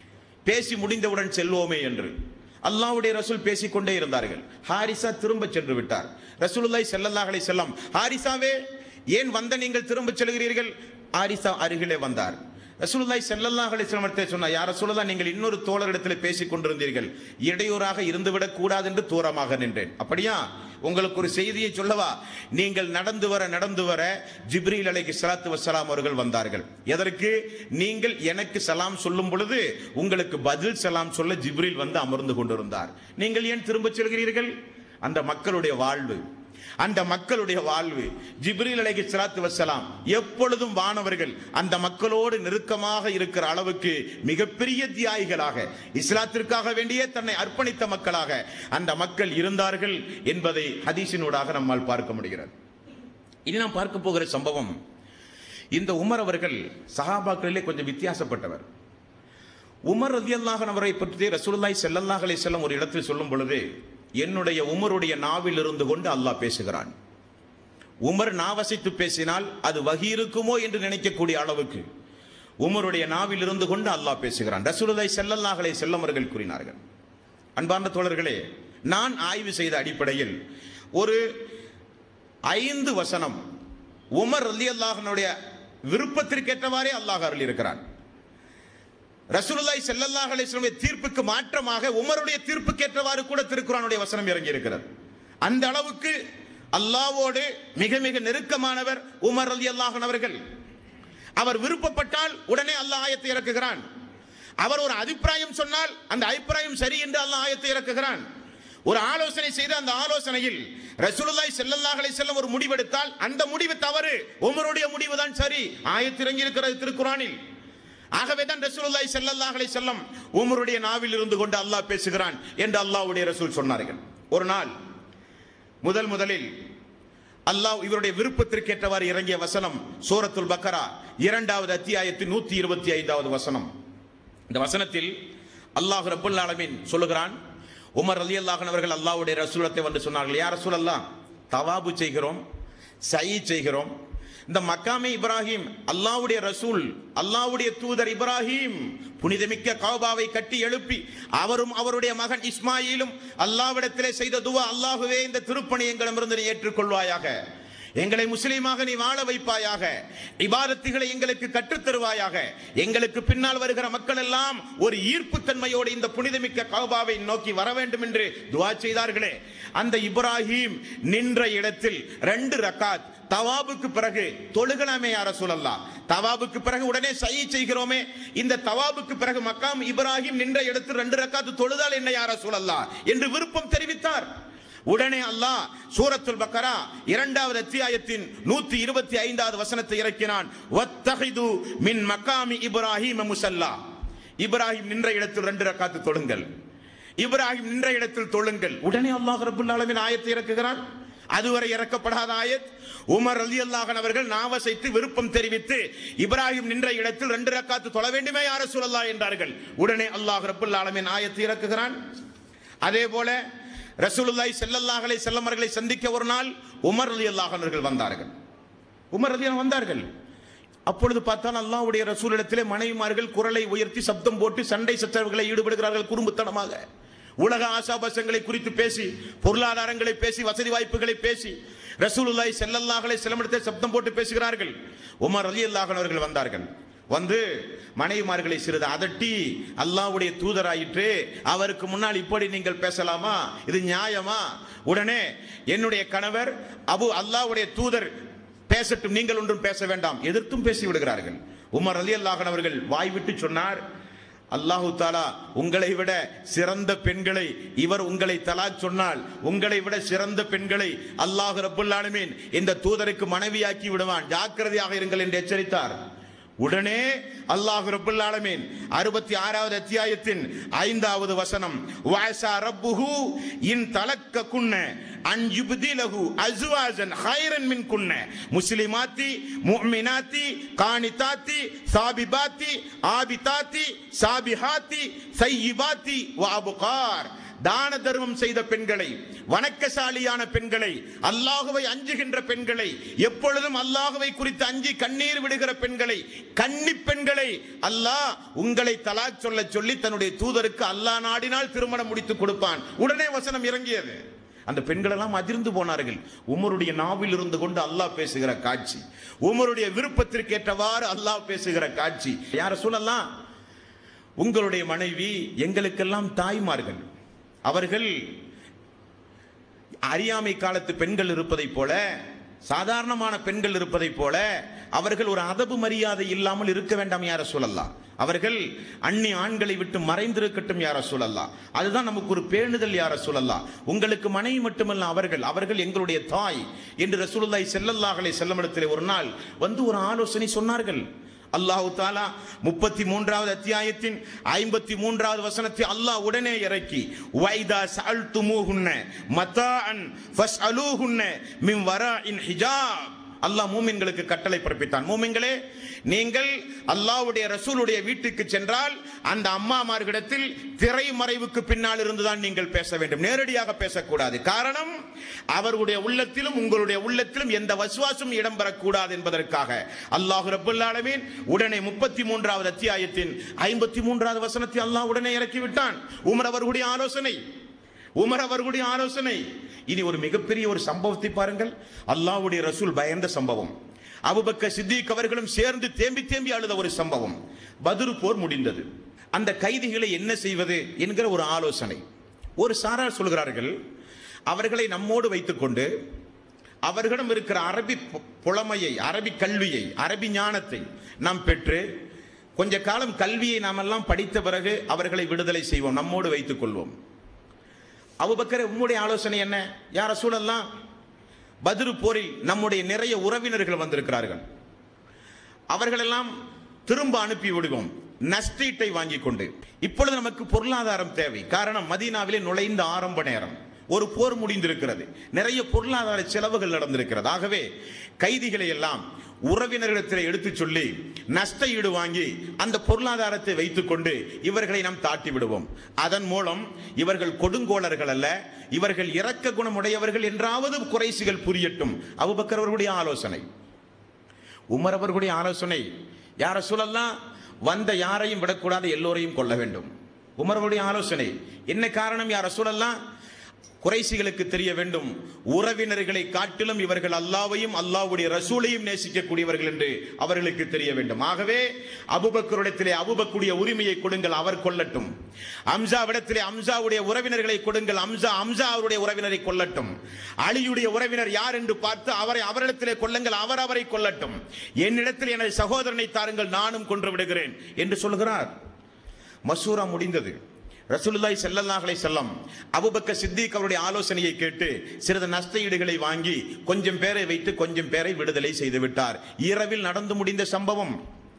பேசி முடிந்தவுடன் செல்வோமே என்று அல்லாஹ்வுடைய ரசூல் பேசிக்கொண்டே இருந்தார்கள் ஹாரிசா திரும்ப சென்று விட்டார் ரசூலுல்லாய் செல்லல்லாஹலை செல்லம் ஹாரிசாவே ஏன் வந்த நீங்கள் திரும்ப செல்கிறீர்கள் ஹாரிசா அருகிலே வந்தார் ரசூலுல்லாய் ஸல்லல்லாஹு அலைஹி வஸல்லம் சொன்னார் யார் ரசூலுல்லாஹ் நீங்கள் இன்னொரு தோழரிடத்தில் பேசிக் கொண்டிருந்தீர்கள் இடையூறாக இருந்துவிடக் கூடாது என்று தூரமாக நின்றேன் அப்படியா உங்களுக்கு ஒரு செய்தியை சொல்லவா நீங்கள் நடந்து வர நடந்து வர ஜிப்ரீல் அலைஹி ஸலாத்து வஸ்ஸலாம் அவர்கள் வந்தார்கள் எதற்கு நீங்கள் எனக்கு சலாம் சொல்லும் பொழுது உங்களுக்கு பதில் சலாம் சொல்ல ஜிப்ரீல் வந்து அமர்ந்து கொண்டிருந்தார் நீங்கள் ஏன் திரும்ப செல்கிறீர்கள் அந்த மக்களுடைய வாழ்வு அந்த மக்களுடைய வாழ்வு ஜிப்ரீல் அலைஹி ஸலாத்து வஸ்ஸலாம் எப்பொழுதும் வானவர்கள் அந்த மக்களோடு நெருக்கமாக இருக்கிற அளவுக்கு மிகப்பெரிய தியாகிகளாக இஸ்லாத்திற்காக வேண்டியே தன்னை அர்ப்பணித்த மக்களாக அந்த மக்கள் இருந்தார்கள் என்பதை ஹதீஸினூடாக நம்மால் பார்க்க முடிகிறது இனி நாம் பார்க்க போகிற சம்பவம் இந்த உமர் அவர்கள் சஹாபாக்களிலே கொஞ்சம் வித்தியாசப்பட்டவர் உமர் ரதியல்லாஹன் அவரை பற்றி ரசூலுல்லாஹி ஸல்லல்லாஹு அலைஹி வஸல்லம் ஒரு இடத்தில் சொல்லும் பொழுது என்னுடைய உமருடைய நாவில் இருந்து கொண்டு அல்லாஹ் பேசுகிறான் உமர் நாவசித்து பேசினால் அது வகி இருக்குமோ என்று நினைக்கக்கூடிய அளவுக்கு உமருடைய நாவில் இருந்து கொண்டு அல்லாஹ் பேசுகிறான் ரசூலுல்லாஹி ஸல்லல்லாஹு அலைஹி வஸல்லம் அவர்கள் கூறினார்கள் அன்பார்ந்த தோழர்களே நான் ஆய்வு செய்த அடிப்படையில் ஒரு ஐந்து வசனம் உமர் ரலியல்லாஹனுடைய விருப்பத்திற்கேற்றவாறே அல்லாஹ் அருள் இருக்கிறான் ரசூலுல்லாஹி ஸல்லல்லாஹு அலைஹி வஸல்லம் தீர்ப்புக்கு மாற்றமாக உமருடைய தீர்ப்புக்கேற்றவாறு கூட திருக்குறானுடைய வசனம் இறங்கி இருக்கிறது அந்த அளவுக்கு அல்லாஹ்வோடு மிக மிக நெருக்கமானவர் உமர் ரலியல்லாஹு அவர்கள் அவர் விருப்பப்பட்டால் உடனே அல்லாஹ் ஆயத்தை இறக்குகிறான் அவர் ஒரு அபிப்பிராயம் சொன்னால் அந்த அபிப்பிராயம் சரி என்று அல்லாஹ் ஆயத்தை இறக்குகிறான் ஒரு ஆலோசனை செய்து அந்த ஆலோசனையில் ரசூலுல்லாஹி ஸல்லல்லாஹு அலைஹி வஸல்லம் ஒரு முடிவெடுத்தால் அந்த முடிவு தவறு உமருடைய முடிவு தான் சரி ஆயத்து இறங்கி இருக்கிறது திருக்குறானில் ஆகவே தான் ரசூலுல்லாஹி ஸல்லல்லாஹு அலைஹி வஸல்லம் உமருடைய நாவில் இருந்து கொண்டு அல்லாஹ் பேசுகிறான் என்று அல்லாஹ்வுடைய ரசூல் சொன்னார்கள் ஒரு நாள் முதல் முதலில் அல்லாஹ் இவருடைய விருப்பத்திற்கேற்றவாறு இறங்கிய வசனம் சூரத்துல் பக்கரா இரண்டாவது அத்தியாயத்தின் நூத்தி இருபத்தி ஐந்தாவது வசனம் இந்த வசனத்தில் அல்லாஹ் ரப்பல் ஆலமீன் சொல்லுகிறான் உமர் அலி அல்லாஹன் அவர்கள் அல்லாஹ்வுடைய ரசூலத்தை வந்து சொன்னார்கள் யார் ரசூல் அல்லாஹ் தவாபு செய்கிறோம் சை செய்கிறோம் இந்த மக்காமே இப்ராஹிம் அல்லாஹ்வுடைய ரசூல் அல்லாஹ்வுடைய தூதர் இப்ராஹிம் புனிதமிக்க கௌபாவை கட்டி எழுப்பி அவரும் அவருடைய மகன் இஸ்மாயிலும் அல்லாஹ்விடத்திலே செய்த துவா அல்லாஹுவே இந்த திருப்பணி எங்களிடமிருந்து நீ ஏற்றுக்கொள்வாயாக எங்களை முஸ்லீமாக நீ வாழ வைப்பாயாக இபாதத்துகளை எங்களுக்கு கற்றுத் தருவாயாக எங்களுக்கு பின்னால் வருகிற மக்கள் எல்லாம் ஒரு ஈர்ப்பு தன்மையோடு இந்த புனிதமிக்க கௌபாவை நோக்கி வர வேண்டும் என்று துவா செய்தார்களே அந்த இப்ராஹிம் நின்ற இடத்தில் ரெண்டு ரக்காத் தவாபுக்கு பிறகு தொழுகலாமே யார சொல்லலாம் தவாபுக்கு பிறகு உடனே சை செய்கிறோமே இந்த தவாபுக்கு பிறகு மக்காம் இப்ராஹிம் நின்ற இடத்தில் ரெண்டு ரக்காத்து தொழுதால் என்ன யார சொல்லலாம் என்று விருப்பம் தெரிவித்தார் உடனே அல்லாஹ் சூரத்துல் பக்கரா இரண்டாவது அத்தியாயத்தின் நூத்தி இருபத்தி ஐந்தாவது வசனத்தை இறக்கினான் வத்தஹிது மின் மக்காமி இப்ராஹிம் முசல்லா இப்ராஹிம் நின்ற இடத்தில் ரெண்டு ரக்காத்து தொழுங்கள் இப்ராஹிம் நின்ற இடத்தில் தொழுங்கள் உடனே அல்லாஹ் ரபுல் ஆலமின் ஆயத்தை இறக்குகிறான் அதுவரை இறக்கப்படாத ஆயத் உமர் அலி அல்லாஹன் அவர்கள் நாவசைத்து விருப்பம் தெரிவித்து இப்ராஹிம் நின்ற இடத்தில் ரெண்டு ரக்காத்து தொழ வேண்டுமே யார சொல்லல்லா என்றார்கள் உடனே அல்லாஹ் ரபுல் ஆலமின் ஆயத்தை இறக்குகிறான் அதே போல ரசூலுல்லாஹி ஸல்லல்லாஹு அலைஹி வஸல்லம் அவர்களை சந்திக்க ஒரு நாள் உமர் ரலியல்லாஹு அவர்கள் வந்தார்கள் உமர் ரலியல்லாஹு வந்தார்கள் அப்பொழுது பார்த்தால் அல்லாஹ்வுடைய ரசூலிடத்திலே மனைவிமார்கள் குரலை உயர்த்தி சப்தம் போட்டு சண்டை சச்சரவுகளை ஈடுபடுகிறார்கள் குறும்புத்தனமாக உலக ஆசாபாசங்களை குறித்து பேசி பொருளாதாரங்களை பேசி வசதி வாய்ப்புகளை பேசி ரசூலுல்லாஹி ஸல்லல்லாஹு அலைஹி வஸல்லம் இடத்தில் சப்தம் போட்டு பேசுகிறார்கள் உமர் ரலியல்லாஹு அவர்கள் வந்தார்கள் வந்து மனைவிமார்களை சிறிது அதட்டி அல்லாஹ்வுடைய தூதராயிற்று அவருக்கு முன்னால் இப்படி நீங்கள் பேசலாமா இது நியாயமா உடனே என்னுடைய கணவர் அபு அல்லாஹ்வுடைய தூதர் பேசட்டும் நீங்கள் ஒன்றும் பேச வேண்டாம் எதிர்த்தும் பேசி விடுகிறார்கள் உமர் அலி அல்லாஹன் அவர்கள் வாய் விட்டு சொன்னார் அல்லாஹு தாலா உங்களை விட சிறந்த பெண்களை இவர் உங்களை தலாக் சொன்னால் உங்களை விட சிறந்த பெண்களை அல்லாஹ் ரப்புல் ஆலமீன் இந்த தூதருக்கு மனைவியாக்கி விடுவான் ஜாக்கிரதையாக இருங்கள் என்று எச்சரித்தார் உடனே அல்லாஹ் ரப்புல் ஆலமீன் அறுபத்தி ஆறாவது அத்தியாயத்தின் ஐந்தாவது வசனம் வாசா ரப்புஹு இன் தலக்க குன்ன அன் யுப்திலஹு அஸ்வாஜன் ஹைரன் மின் குன்ன முஸ்லிமாத்தி முஃமினாத்தி கானிதாத்தி சாபிபாத்தி ஆபிதாத்தி சாபிஹாத்தி சையிபாத்தி வ அபுகார் தான தர்மம் செய்த பெண்களை வணக்கசாலியான பெண்களை அல்லாஹுவை அஞ்சுகின்ற பெண்களை எப்பொழுதும் அல்லாஹுவை குறித்து அஞ்சி கண்ணீர் விடுகிற பெண்களை கன்னி பெண்களை அல்லாஹ் உங்களை தலாக் சொல்ல சொல்லி தன்னுடைய தூதருக்கு அல்லாஹ் நாடினால் திருமணம் முடித்து கொடுப்பான் உடனே வசனம் இறங்கியது அந்த பெண்கள் எல்லாம் அதிர்ந்து போனார்கள் உமருடைய நாவில் இருந்து கொண்டு அல்லாஹ் பேசுகிற காட்சி உமருடைய விருப்பத்திற்கு ஏற்றவாறு அல்லாஹ் பேசுகிற காட்சி யார சொல்லலாம் உங்களுடைய மனைவி எங்களுக்கெல்லாம் தாய்மார்கள் அவர்கள் அறியாமை காலத்து பெண்கள் இருப்பதைப் போல சாதாரணமான பெண்கள் இருப்பதைப் போல அவர்கள் ஒரு அதபு மரியாதை இல்லாமல் இருக்க வேண்டாம் யார சொல்லலாம் அவர்கள் அந்நிய ஆண்களை விட்டு மறைந்திருக்கட்டும் யார சூழல்லா அதுதான் நமக்கு ஒரு பேணுதல் யார சூழல்லா உங்களுக்கு மனைவி மட்டுமல்ல அவர்கள் அவர்கள் எங்களுடைய தாய் என்று ரசூலுல்லாஹி ஸல்லல்லாஹு செல்லமிடத்திலே ஒரு நாள் வந்து ஒரு ஆலோசனை சொன்னார்கள் அல்லாஹு தாலா முப்பத்தி மூன்றாவது அத்தியாயத்தின் ஐம்பத்தி மூன்றாவது வசனத்தை அல்லாஹ் உடனே இறக்கி வைதா சஅல்துமூஹுன்ன மத்தாஅன் ஃபஸ்அலூஹுன்ன மின் வராஇன் ஹிஜாப் அல்லாஹ் மூமின்களுக்கு கட்டளை பிறப்பித்தான் மூமின்களே நீங்கள் அல்லாஹ்வுடைய ரசூலுடைய வீட்டுக்கு சென்றால் அந்த அம்மாமார்களிடத்தில் திரைமறைவுக்கு பின்னால் இருந்துதான் நீங்கள் பேச வேண்டும் நேரடியாக பேசக்கூடாது காரணம் அவர்களுடைய உள்ளத்திலும் உங்களுடைய உள்ளத்திலும் எந்த வசுவாசம் இடம்பெறக்கூடாது என்பதற்காக அல்லாஹ் ரப்பல் ஆலமீன் உடனே முப்பத்தி மூன்றாவது அத்தியாயத்தின் ஐம்பத்தி மூன்றாவது வசனத்தை அல்லாஹ் உடனே இறக்கிவிட்டான் உமர் அவர்களுடைய ஆலோசனை உமர் அவர்களுடைய ஆலோசனை இனி ஒரு மிகப்பெரிய ஒரு சம்பவத்தை பாருங்கள் அல்லாஹ்வுடைய ரசூல் பயந்த சம்பவம் அபுபக்க சித்திக் அவர்களும் சேர்ந்து தேம்பி தேம்பி அழுத ஒரு சம்பவம் பதுரு போர் முடிந்தது அந்த கைதிகளை என்ன செய்வது என்கிற ஒரு ஆலோசனை ஒரு சாரார் சொல்கிறார்கள் அவர்களை நம்மோடு வைத்துக்கொண்டு அவர்களிடம் இருக்கிற அரபி பு- புலமையை அரபி கல்வியை அரபி ஞானத்தை நாம் பெற்று கொஞ்ச காலம் கல்வியை நாமெல்லாம் படித்த பிறகு அவர்களை விடுதலை செய்வோம் நம்மோடு வைத்துக் கொள்வோம் அபுபக்கர் உம்முடைய ஆலோசனை என்ன யார சூழல்லாம் பத்ரு போரில் நம்முடைய நிறைய உறவினர்கள் வந்திருக்கிறார்கள் அவர்களெல்லாம் திரும்ப அனுப்பி விடுவோம் நஷ்டீட்டை வாங்கி கொண்டு இப்பொழுது நமக்கு பொருளாதாரம் தேவை காரணம் மதீனாவிலே நுழைந்த ஆரம்ப நேரம் ஒரு போர் முடிந்திருக்கிறது நிறைய பொருளாதார செலவுகள் நடந்திருக்கிறது ஆகவே கைதிகளை எல்லாம் உறவினர்களிடத்தில் எடுத்துச் சொல்லி நஷ்ட ஈடு வாங்கி அந்த பொருளாதாரத்தை வைத்துக்கொண்டு இவர்களை நாம் தாட்டி விடுவோம் அதன் மூலம் இவர்கள் கொடுங்கோளர்கள் அல்ல இவர்கள் இரக்க குணமுடையவர்கள் என்றாவது குறைசிகள் புரியட்டும் அபுபக்கர் அவர்களுடைய ஆலோசனை உமர் அவர்களுடைய ஆலோசனை யார சொல்லலாம் வந்த யாரையும் விடக்கூடாது எல்லோரையும் கொள்ள வேண்டும் உமர் அவர்களுடைய ஆலோசனை என்ன காரணம் யார சொல்லலாம் குறைசிகளுக்கு தெரிய வேண்டும் உறவினர்களை காட்டிலும் இவர்கள் அல்லாவையும் அல்லாவுடைய ரசூலையும் நேசிக்கக்கூடியவர்கள் என்று அவர்களுக்கு தெரிய வேண்டும் ஆகவே அபுபக்கரிடத்திலே அபுபக்குடைய உரிமையை கொடுங்கள் அவர் கொல்லட்டும் அம்சாவிடத்திலே அம்சாவுடைய உறவினர்களை கொடுங்கள் அம்சா அம்சா அவருடைய உறவினரை கொல்லட்டும் அலியுடைய உறவினர் யார் என்று பார்த்து அவரை அவரிடத்திலே கொல்லுங்கள் அவர் அவரை கொல்லட்டும் என்னிடத்தில் எனது சகோதரனை தாருங்கள் நானும் கொன்று விடுகிறேன் என்று சொல்கிறார் மசூரா முடிந்தது ரசூலுல்லாஹி ஸல்லல்லாஹு அலைஹி வஸல்லம் அபூபக்கர் சித்திக் அவருடைய ஆலோசனையை கேட்டு சிறிது நஷ்ட ஈடுகளை வாங்கி கொஞ்சம் பேரை வைத்து கொஞ்சம் பேரை விடுதலை செய்து விட்டார் இரவில் நடந்து முடிந்த சம்பவம்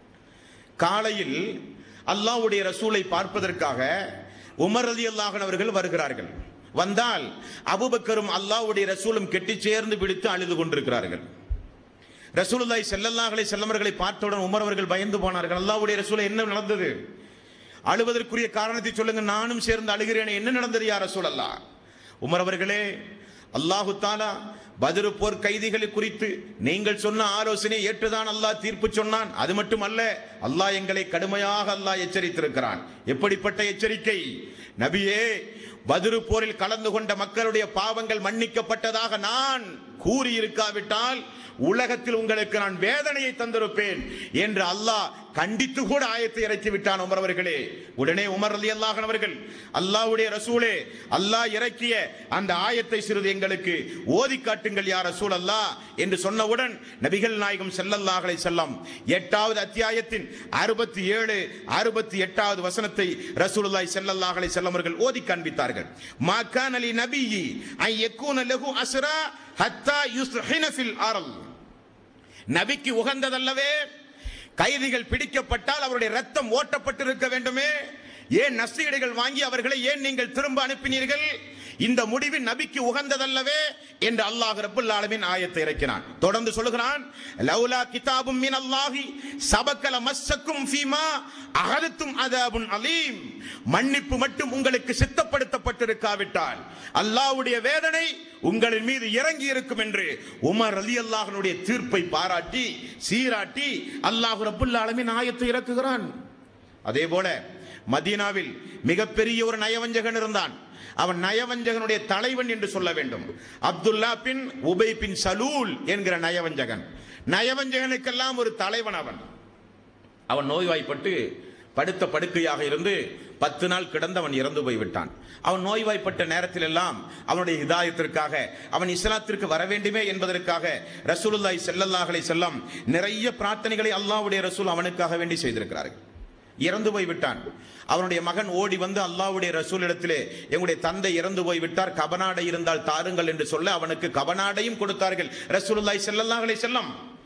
காலையில் அல்லாஹ்வுடைய ரசூலை பார்ப்பதற்காக உமர் ரலியல்லாஹு அன்ஹு அவர்கள் வருகிறார்கள் வந்தால் அபூபக்கரும் அல்லாஹ்வுடைய ரசூலும் கெட்டி சேர்ந்து பிடித்து அழுது கொண்டிருக்கிறார்கள் ரசூலுல்லாஹி ஸல்லல்லாஹு அலைஹி வஸல்லம் அவர்களை பார்த்தவுடன் உமர் அவர்கள் பயந்து போனார்கள் அல்லாஹ்வுடைய ரசூலை என்ன நடந்தது அழுவதற்குரிய காரணத்தை சொல்லுங்க நானும் சேர்ந்து அழுகிறேன் என்ன நடந்தது யார் ரசூல் அல்லாஹ் உமர் அவர்களே அல்லாஹு தாலா பதிரு போர் கைதிகளை குறித்து நீங்கள் சொன்ன ஆலோசனை ஏற்றுதான் அல்லாஹ் தீர்ப்பு சொன்னான் அது மட்டுமல்ல அல்லாஹ் எங்களை கடுமையாக அல்லாஹ் எச்சரித்திருக்கிறான் எப்படிப்பட்ட எச்சரிக்கை நபியே பதிரு போரில் கலந்து கொண்ட மக்களுடைய பாவங்கள் மன்னிக்கப்பட்டதாக நான் கூறியிருக்காவிட்டால் உலகத்தில் உங்களுக்கு நான் வேதனையை தந்திருப்பேன் என்று அல்லாஹ் கண்டித்து கூட ஆயத்தை இறக்கி விட்டான் உமர் அவர்களே உடனே உமர் அலி அல்லாஹன் அவர்கள் அல்லாஹ்வுடைய ரசூலே அல்லாஹ் இறக்கிய அந்த ஆயத்தை சிறிது எங்களுக்கு ஓதி காட்டுங்கள் யார் ரசூல் அல்லாஹ் என்று சொன்னவுடன் நபிகள் நாயகம் ஸல்லல்லாஹு அலைஹி செல்லம் எட்டாவது அத்தியாயத்தின் அறுபத்தி ஏழு அறுபத்தி எட்டாவது வசனத்தை ரசூலுல்லாஹி ஸல்லல்லாஹு அலைஹி செல்லம் அவர்கள் ஓதி காண்பித்தார்கள் மா கான லி நபியி ஐ யக்கூன லஹு அஸ்ரா ஹத்தா யுஸ்ஹின ஃபில் அர்ல் நபிக்கு உகந்ததல்லவே கைதிகள் பிடிக்கப்பட்டால் அவருடைய ரத்தம் ஓட்டப்பட்டிருக்க வேண்டுமே ஏன் நஷ்டீடுகள் வாங்கி அவர்களை ஏன் நீங்கள் திரும்ப அனுப்பினீர்கள் இந்த முடிவு நபிக்கு உகந்ததல்லவே என்று அல்லாஹ் ரப்பல் ஆலமீன் ஆயத்தை இறக்கினான் தொடர்ந்து சொல்லுகிறான் லௌலா கிதாபும் மின் அல்லாஹி சபக்கல மஸ்ஸக்கும் ஃபீமா அகலத்தும் அதாபுன் அலீம் மன்னிப்பு மட்டும் உங்களுக்கு சித்தப்படுத்தப்பட்டிருக்காவிட்டால் அல்லாஹ்வுடைய வேதனை உங்களின் மீது இறங்கி இருக்கும் என்று உமர் அலி அல்லாஹனுடைய தீர்ப்பை பாராட்டி சீராட்டி அல்லாஹ் ரப்புல் ஆலமீன் ஆயத்தை இறக்குகிறான் அதே போல மதீனாவில் மிகப்பெரிய ஒரு நயவஞ்சகன் இருந்தான் அவன் நயவஞ்சகனுடைய தலைவன் என்று சொல்ல வேண்டும் அப்துல்லா பின் உபை பின் சலூல் என்கிற நயவஞ்சகன் நயவஞ்சகனுக்கெல்லாம் ஒரு தலைவன் அவன் அவன் நோய்வாய்ப்பட்டு படுத்த படுக்கையாக இருந்து பத்து நாள் கிடந்து அவன் இறந்து போய்விட்டான் அவன் நோய்வாய்ப்பட்ட நேரத்தில் எல்லாம் அவனுடைய ஹிதாயத்திற்காக அவன் இஸ்லாத்திற்கு வர வேண்டுமே என்பதற்காக ரசூலுல்லாஹி ஸல்லல்லாஹு அலைஹி செல்லம் நிறைய பிரார்த்தனைகளை அல்லாஹ்வுடைய ரசூல் அவனுக்காக வேண்டி செய்திருக்கிறார்கள் இறந்து போய் விட்டான் அவனுடைய மகன் ஓடி வந்து அல்லாஹ்வுடைய ரசூலிடத்திலே எங்களுடைய தந்தை இறந்து போய் விட்டார் கபனாடை இருந்தால் தாருங்கள் என்று சொல்ல அவனுக்கு கபனாடையும் கொடுத்தார்கள் ரசூலுல்லாஹி ஸல்லல்லாஹு அலைஹி வஸல்லம்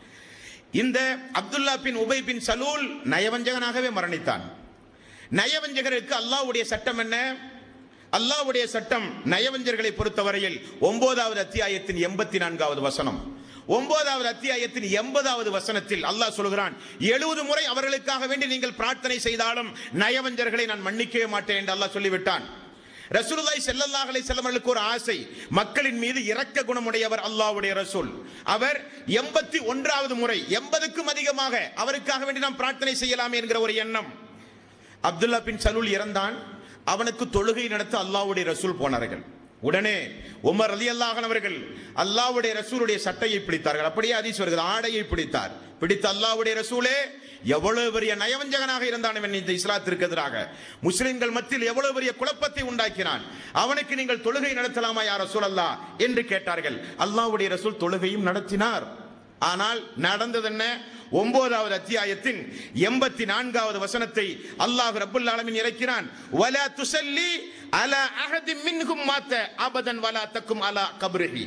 இந்த அப்துல்லா பின் உபை பின் சலூல் நயவஞ்சகனாகவே மரணித்தான் நயவஞ்சகருக்கு அல்லாஹ்வுடைய சட்டம் என்ன அல்லாஹ்வுடைய சட்டம் நயவஞ்சர்களை பொறுத்தவரையில் ஒன்பதாவது அத்தியாயத்தின் எண்பத்தி நான்காவது வசனம் ஒன்பதாவது அத்தியாயத்தின் எண்பதாவது வசனத்தில் அல்லாஹ் சொல்கிறான் எழுபது முறை அவர்களுக்காக வேண்டி நீங்கள் பிரார்த்தனை செய்தாலும் நயவஞ்சர்களை நான் மன்னிக்கவே மாட்டேன் என்று அல்லாஹ் சொல்லிவிட்டான் ரசூலுல்லாஹி ஸல்லல்லாஹு அலைஹி வஸல்லம் அவர்களுக்கு ஒரு ஆசை மக்களின் மீது இரக்க குணமுடையவர் அல்லாஹ்வுடைய ரசூல் அவர் எண்பத்தி ஒன்றாவது முறை எண்பதுக்கும் அதிகமாக அவருக்காக வேண்டி நாம் பிரார்த்தனை செய்யலாமே என்கிற ஒரு எண்ணம் அப்துல்லா பின் சலூல் இறந்தான் அவனுக்கு தொழுகை நடத்த அல்லாஹ்வுடைய ரசூல் போனார்கள் உடனே உமர் அலி அவர்கள் அல்லாஹ்வுடைய ரசூலுடைய சட்டையை பிடித்தார்கள் அப்படியே அதீஸ் வருகிறது ஆடையை பிடித்தார் பிடித்த அல்லாஹ்வுடைய ரசூலே எவ்வளவு பெரிய நயவஞ்சகனாக இருந்தான் இவன் இந்த இஸ்லாத்திற்கு எதிராக முஸ்லிம்கள் மத்தியில் எவ்வளவு பெரிய குழப்பத்தை உண்டாக்கினான் அவனுக்கு நீங்கள் தொழுகை நடத்தலாமா யார் ரசூல் அல்லா என்று கேட்டார்கள் அல்லாஹ்வுடைய ரசூல் தொழுகையும் நடத்தினார் ஆனால் நடந்தது என்ன ஒன்பதாவது அத்தியாயத்தின் எண்பத்தி நான்காவது வசனத்தை அல்லாஹ் ரப்புல் ஆலமீன் இறக்கிறான் வலா துசல்லி அலா அஹதி மின்ஹும் மாத்த அபதன் வலா தக்கும் அலா கப்ரிஹி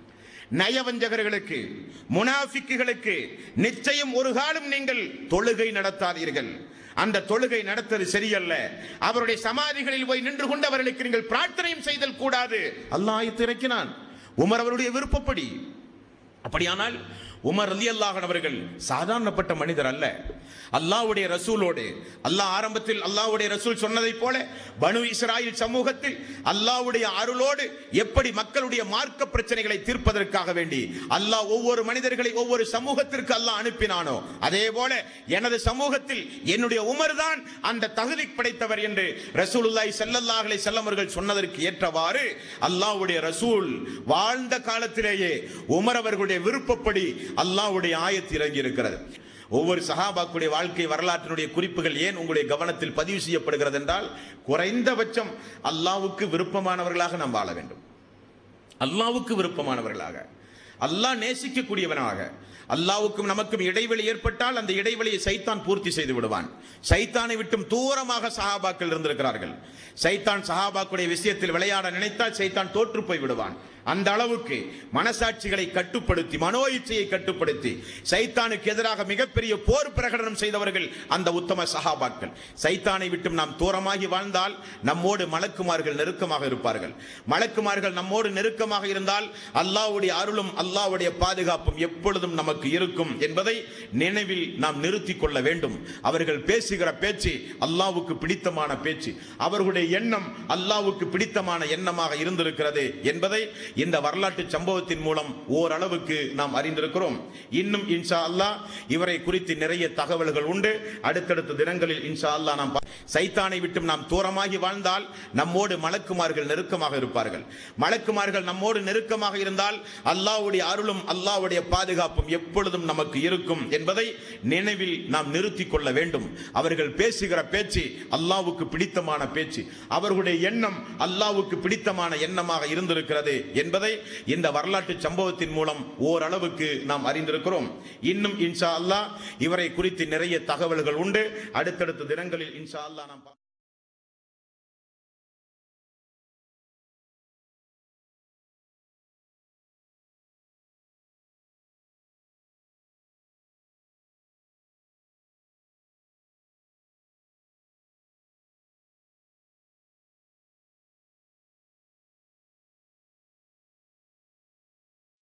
நயவஞ்சகர்களுக்கு முனாஃபிக்குகளுக்கு நிச்சயம் ஒரு காலம் நீங்கள் தொழுகை நடத்தாதீர்கள் அந்த தொழுகை நடத்தது சரியல்ல அவருடைய சமாதிகளில் போய் நின்று கொண்டு அவர்களுக்கு நீங்கள் பிரார்த்தனையும் செய்தல் கூடாது அல்லாஹ் இறக்கினான் உமர் அவருடைய விருப்பப்படி அப்படியானால் உமர் அலி அல்லாஹன் அவர்கள் சாதாரணப்பட்ட மனிதர் அல்ல அல்லாஹ்வுடைய ரசூலோடு அல்லாஹ் ஆரம்பத்தில் அல்லாஹ்வுடைய ரசூல் சொன்னதைப் போல பனு இஸ்ராயில் சமூகத்தில் அல்லாஹ்வுடைய அருளோடு எப்படி மக்களுடைய மார்க்க பிரச்சனைகளை தீர்ப்பதற்காக வேண்டி அல்லாஹ் ஒவ்வொரு மனிதர்களை ஒவ்வொரு சமூகத்திற்கு அல்லாஹ் அனுப்பினானோ அதே போல எனது சமூகத்தில் என்னுடைய உமர் தான் அந்த தகுதி படைத்தவர் என்று ரசூலுல்லாஹி ஸல்லல்லாஹு அலைஹி வஸல்லம் அவர்கள் சொன்னதற்கு ஏற்றவாறு அல்லாஹ்வுடைய ரசூல் வாழ்ந்த காலத்திலேயே உமர் அவர்களுடைய விருப்பப்படி அல்லாஹ்வுடைய ஆயத்து இறங்கி இருக்கிறது ஒவ்வொரு சஹாபாக்குடைய வாழ்க்கை வரலாற்றினுடைய குறிப்புகள் ஏன் உங்களுடைய கவனத்தில் பதிவு செய்யப்படுகிறது என்றால் குறைந்தபட்சம் அல்லாஹ்வுக்கு விருப்பமானவர்களாக நாம் வாழ வேண்டும் அல்லாஹ்வுக்கு விருப்பமானவர்களாக அல்லாஹ் நேசிக்கக்கூடியவனாக அல்லாஹ்வுக்கும் நமக்கும் இடைவெளி ஏற்பட்டால் அந்த இடைவெளியை சைத்தான் பூர்த்தி செய்து விடுவான் சைத்தானை விட்டும் தூரமாக சஹாபாக்கள் இருந்திருக்கிறார்கள் சைத்தான் சஹாபாக்குடைய விஷயத்தில் விளையாட நினைத்தால் சைத்தான் தோற்று போய் விடுவான் அந்த அளவுக்கு மனசாட்சிகளை கட்டுப்படுத்தி மனோ இச்சையை கட்டுப்படுத்தி சைத்தானுக்கு எதிராக மிகப்பெரிய போர் பிரகடனம் செய்தவர்கள் அந்த உத்தம சஹாபாக்கள் சைத்தானை விட்டும் நாம் தூரமாகி வாழ்ந்தால் நம்மோடு மலக்குமார்கள் நெருக்கமாக இருப்பார்கள் மலக்குமார்கள் நம்மோடு நெருக்கமாக இருந்தால் அல்லாஹ்வுடைய அருளும் அல்லாஹ்வுடைய பாதுகாப்பும் எப்பொழுதும் நமக்கு இருக்கும் என்பதை நினைவில் நாம் நிறுத்திக் கொள்ள வேண்டும் அவர்கள் பேசுகிற பேச்சு அல்லாஹ்வுக்கு பிடித்தமான பேச்சு அவர்களுடைய எண்ணம் அல்லாஹ்வுக்கு பிடித்தமான எண்ணமாக இருந்திருக்கிறது என்பதை இந்த வரலாற்று சம்பவத்தின் மூலம் ஓரளவுக்கு நாம் அறிந்திருக்கிறோம் இன்னும் இன்ஷா அல்லாஹ் இவரை குறித்து நிறைய தகவல்கள் உண்டு அடுத்தடுத்த தினங்களில் இன்ஷா அல்லாஹ் நாம் பா- சைத்தானை விட்டும் நாம் தூரமாகி வாழ்ந்தால் நம்மோடு மலக்குமார்கள் நெருக்கமாக இருப்பார்கள் மலக்குமார்கள் நம்மோடு நெருக்கமாக இருந்தால் அல்லாஹ்வுடைய அருளும் அல்லாஹ்வுடைய பாதுகாப்பும் எப்பொழுதும் நமக்கு இருக்கும் என்பதை நினைவில் நாம் நிறுத்திக் கொள்ள வேண்டும் அவர்கள் பேசுகிற பேச்சு அல்லாஹ்வுக்கு பிடித்தமான பேச்சு அவர்களுடைய எண்ணம் அல்லாஹ்வுக்கு பிடித்தமான எண்ணமாக இருந்திருக்கிறது என்பதை இந்த வரலாற்று சம்பவத்தின் மூலம் ஓரளவுக்கு நாம் அறிந்திருக்கிறோம் இன்னும் இன்ஷா அல்லாஹ் இவரை குறித்து நிறைய தகவல்கள் உண்டு அடுத்தடுத்த தினங்களில் இன்ஷா அல்லாஹ் நாம் பா-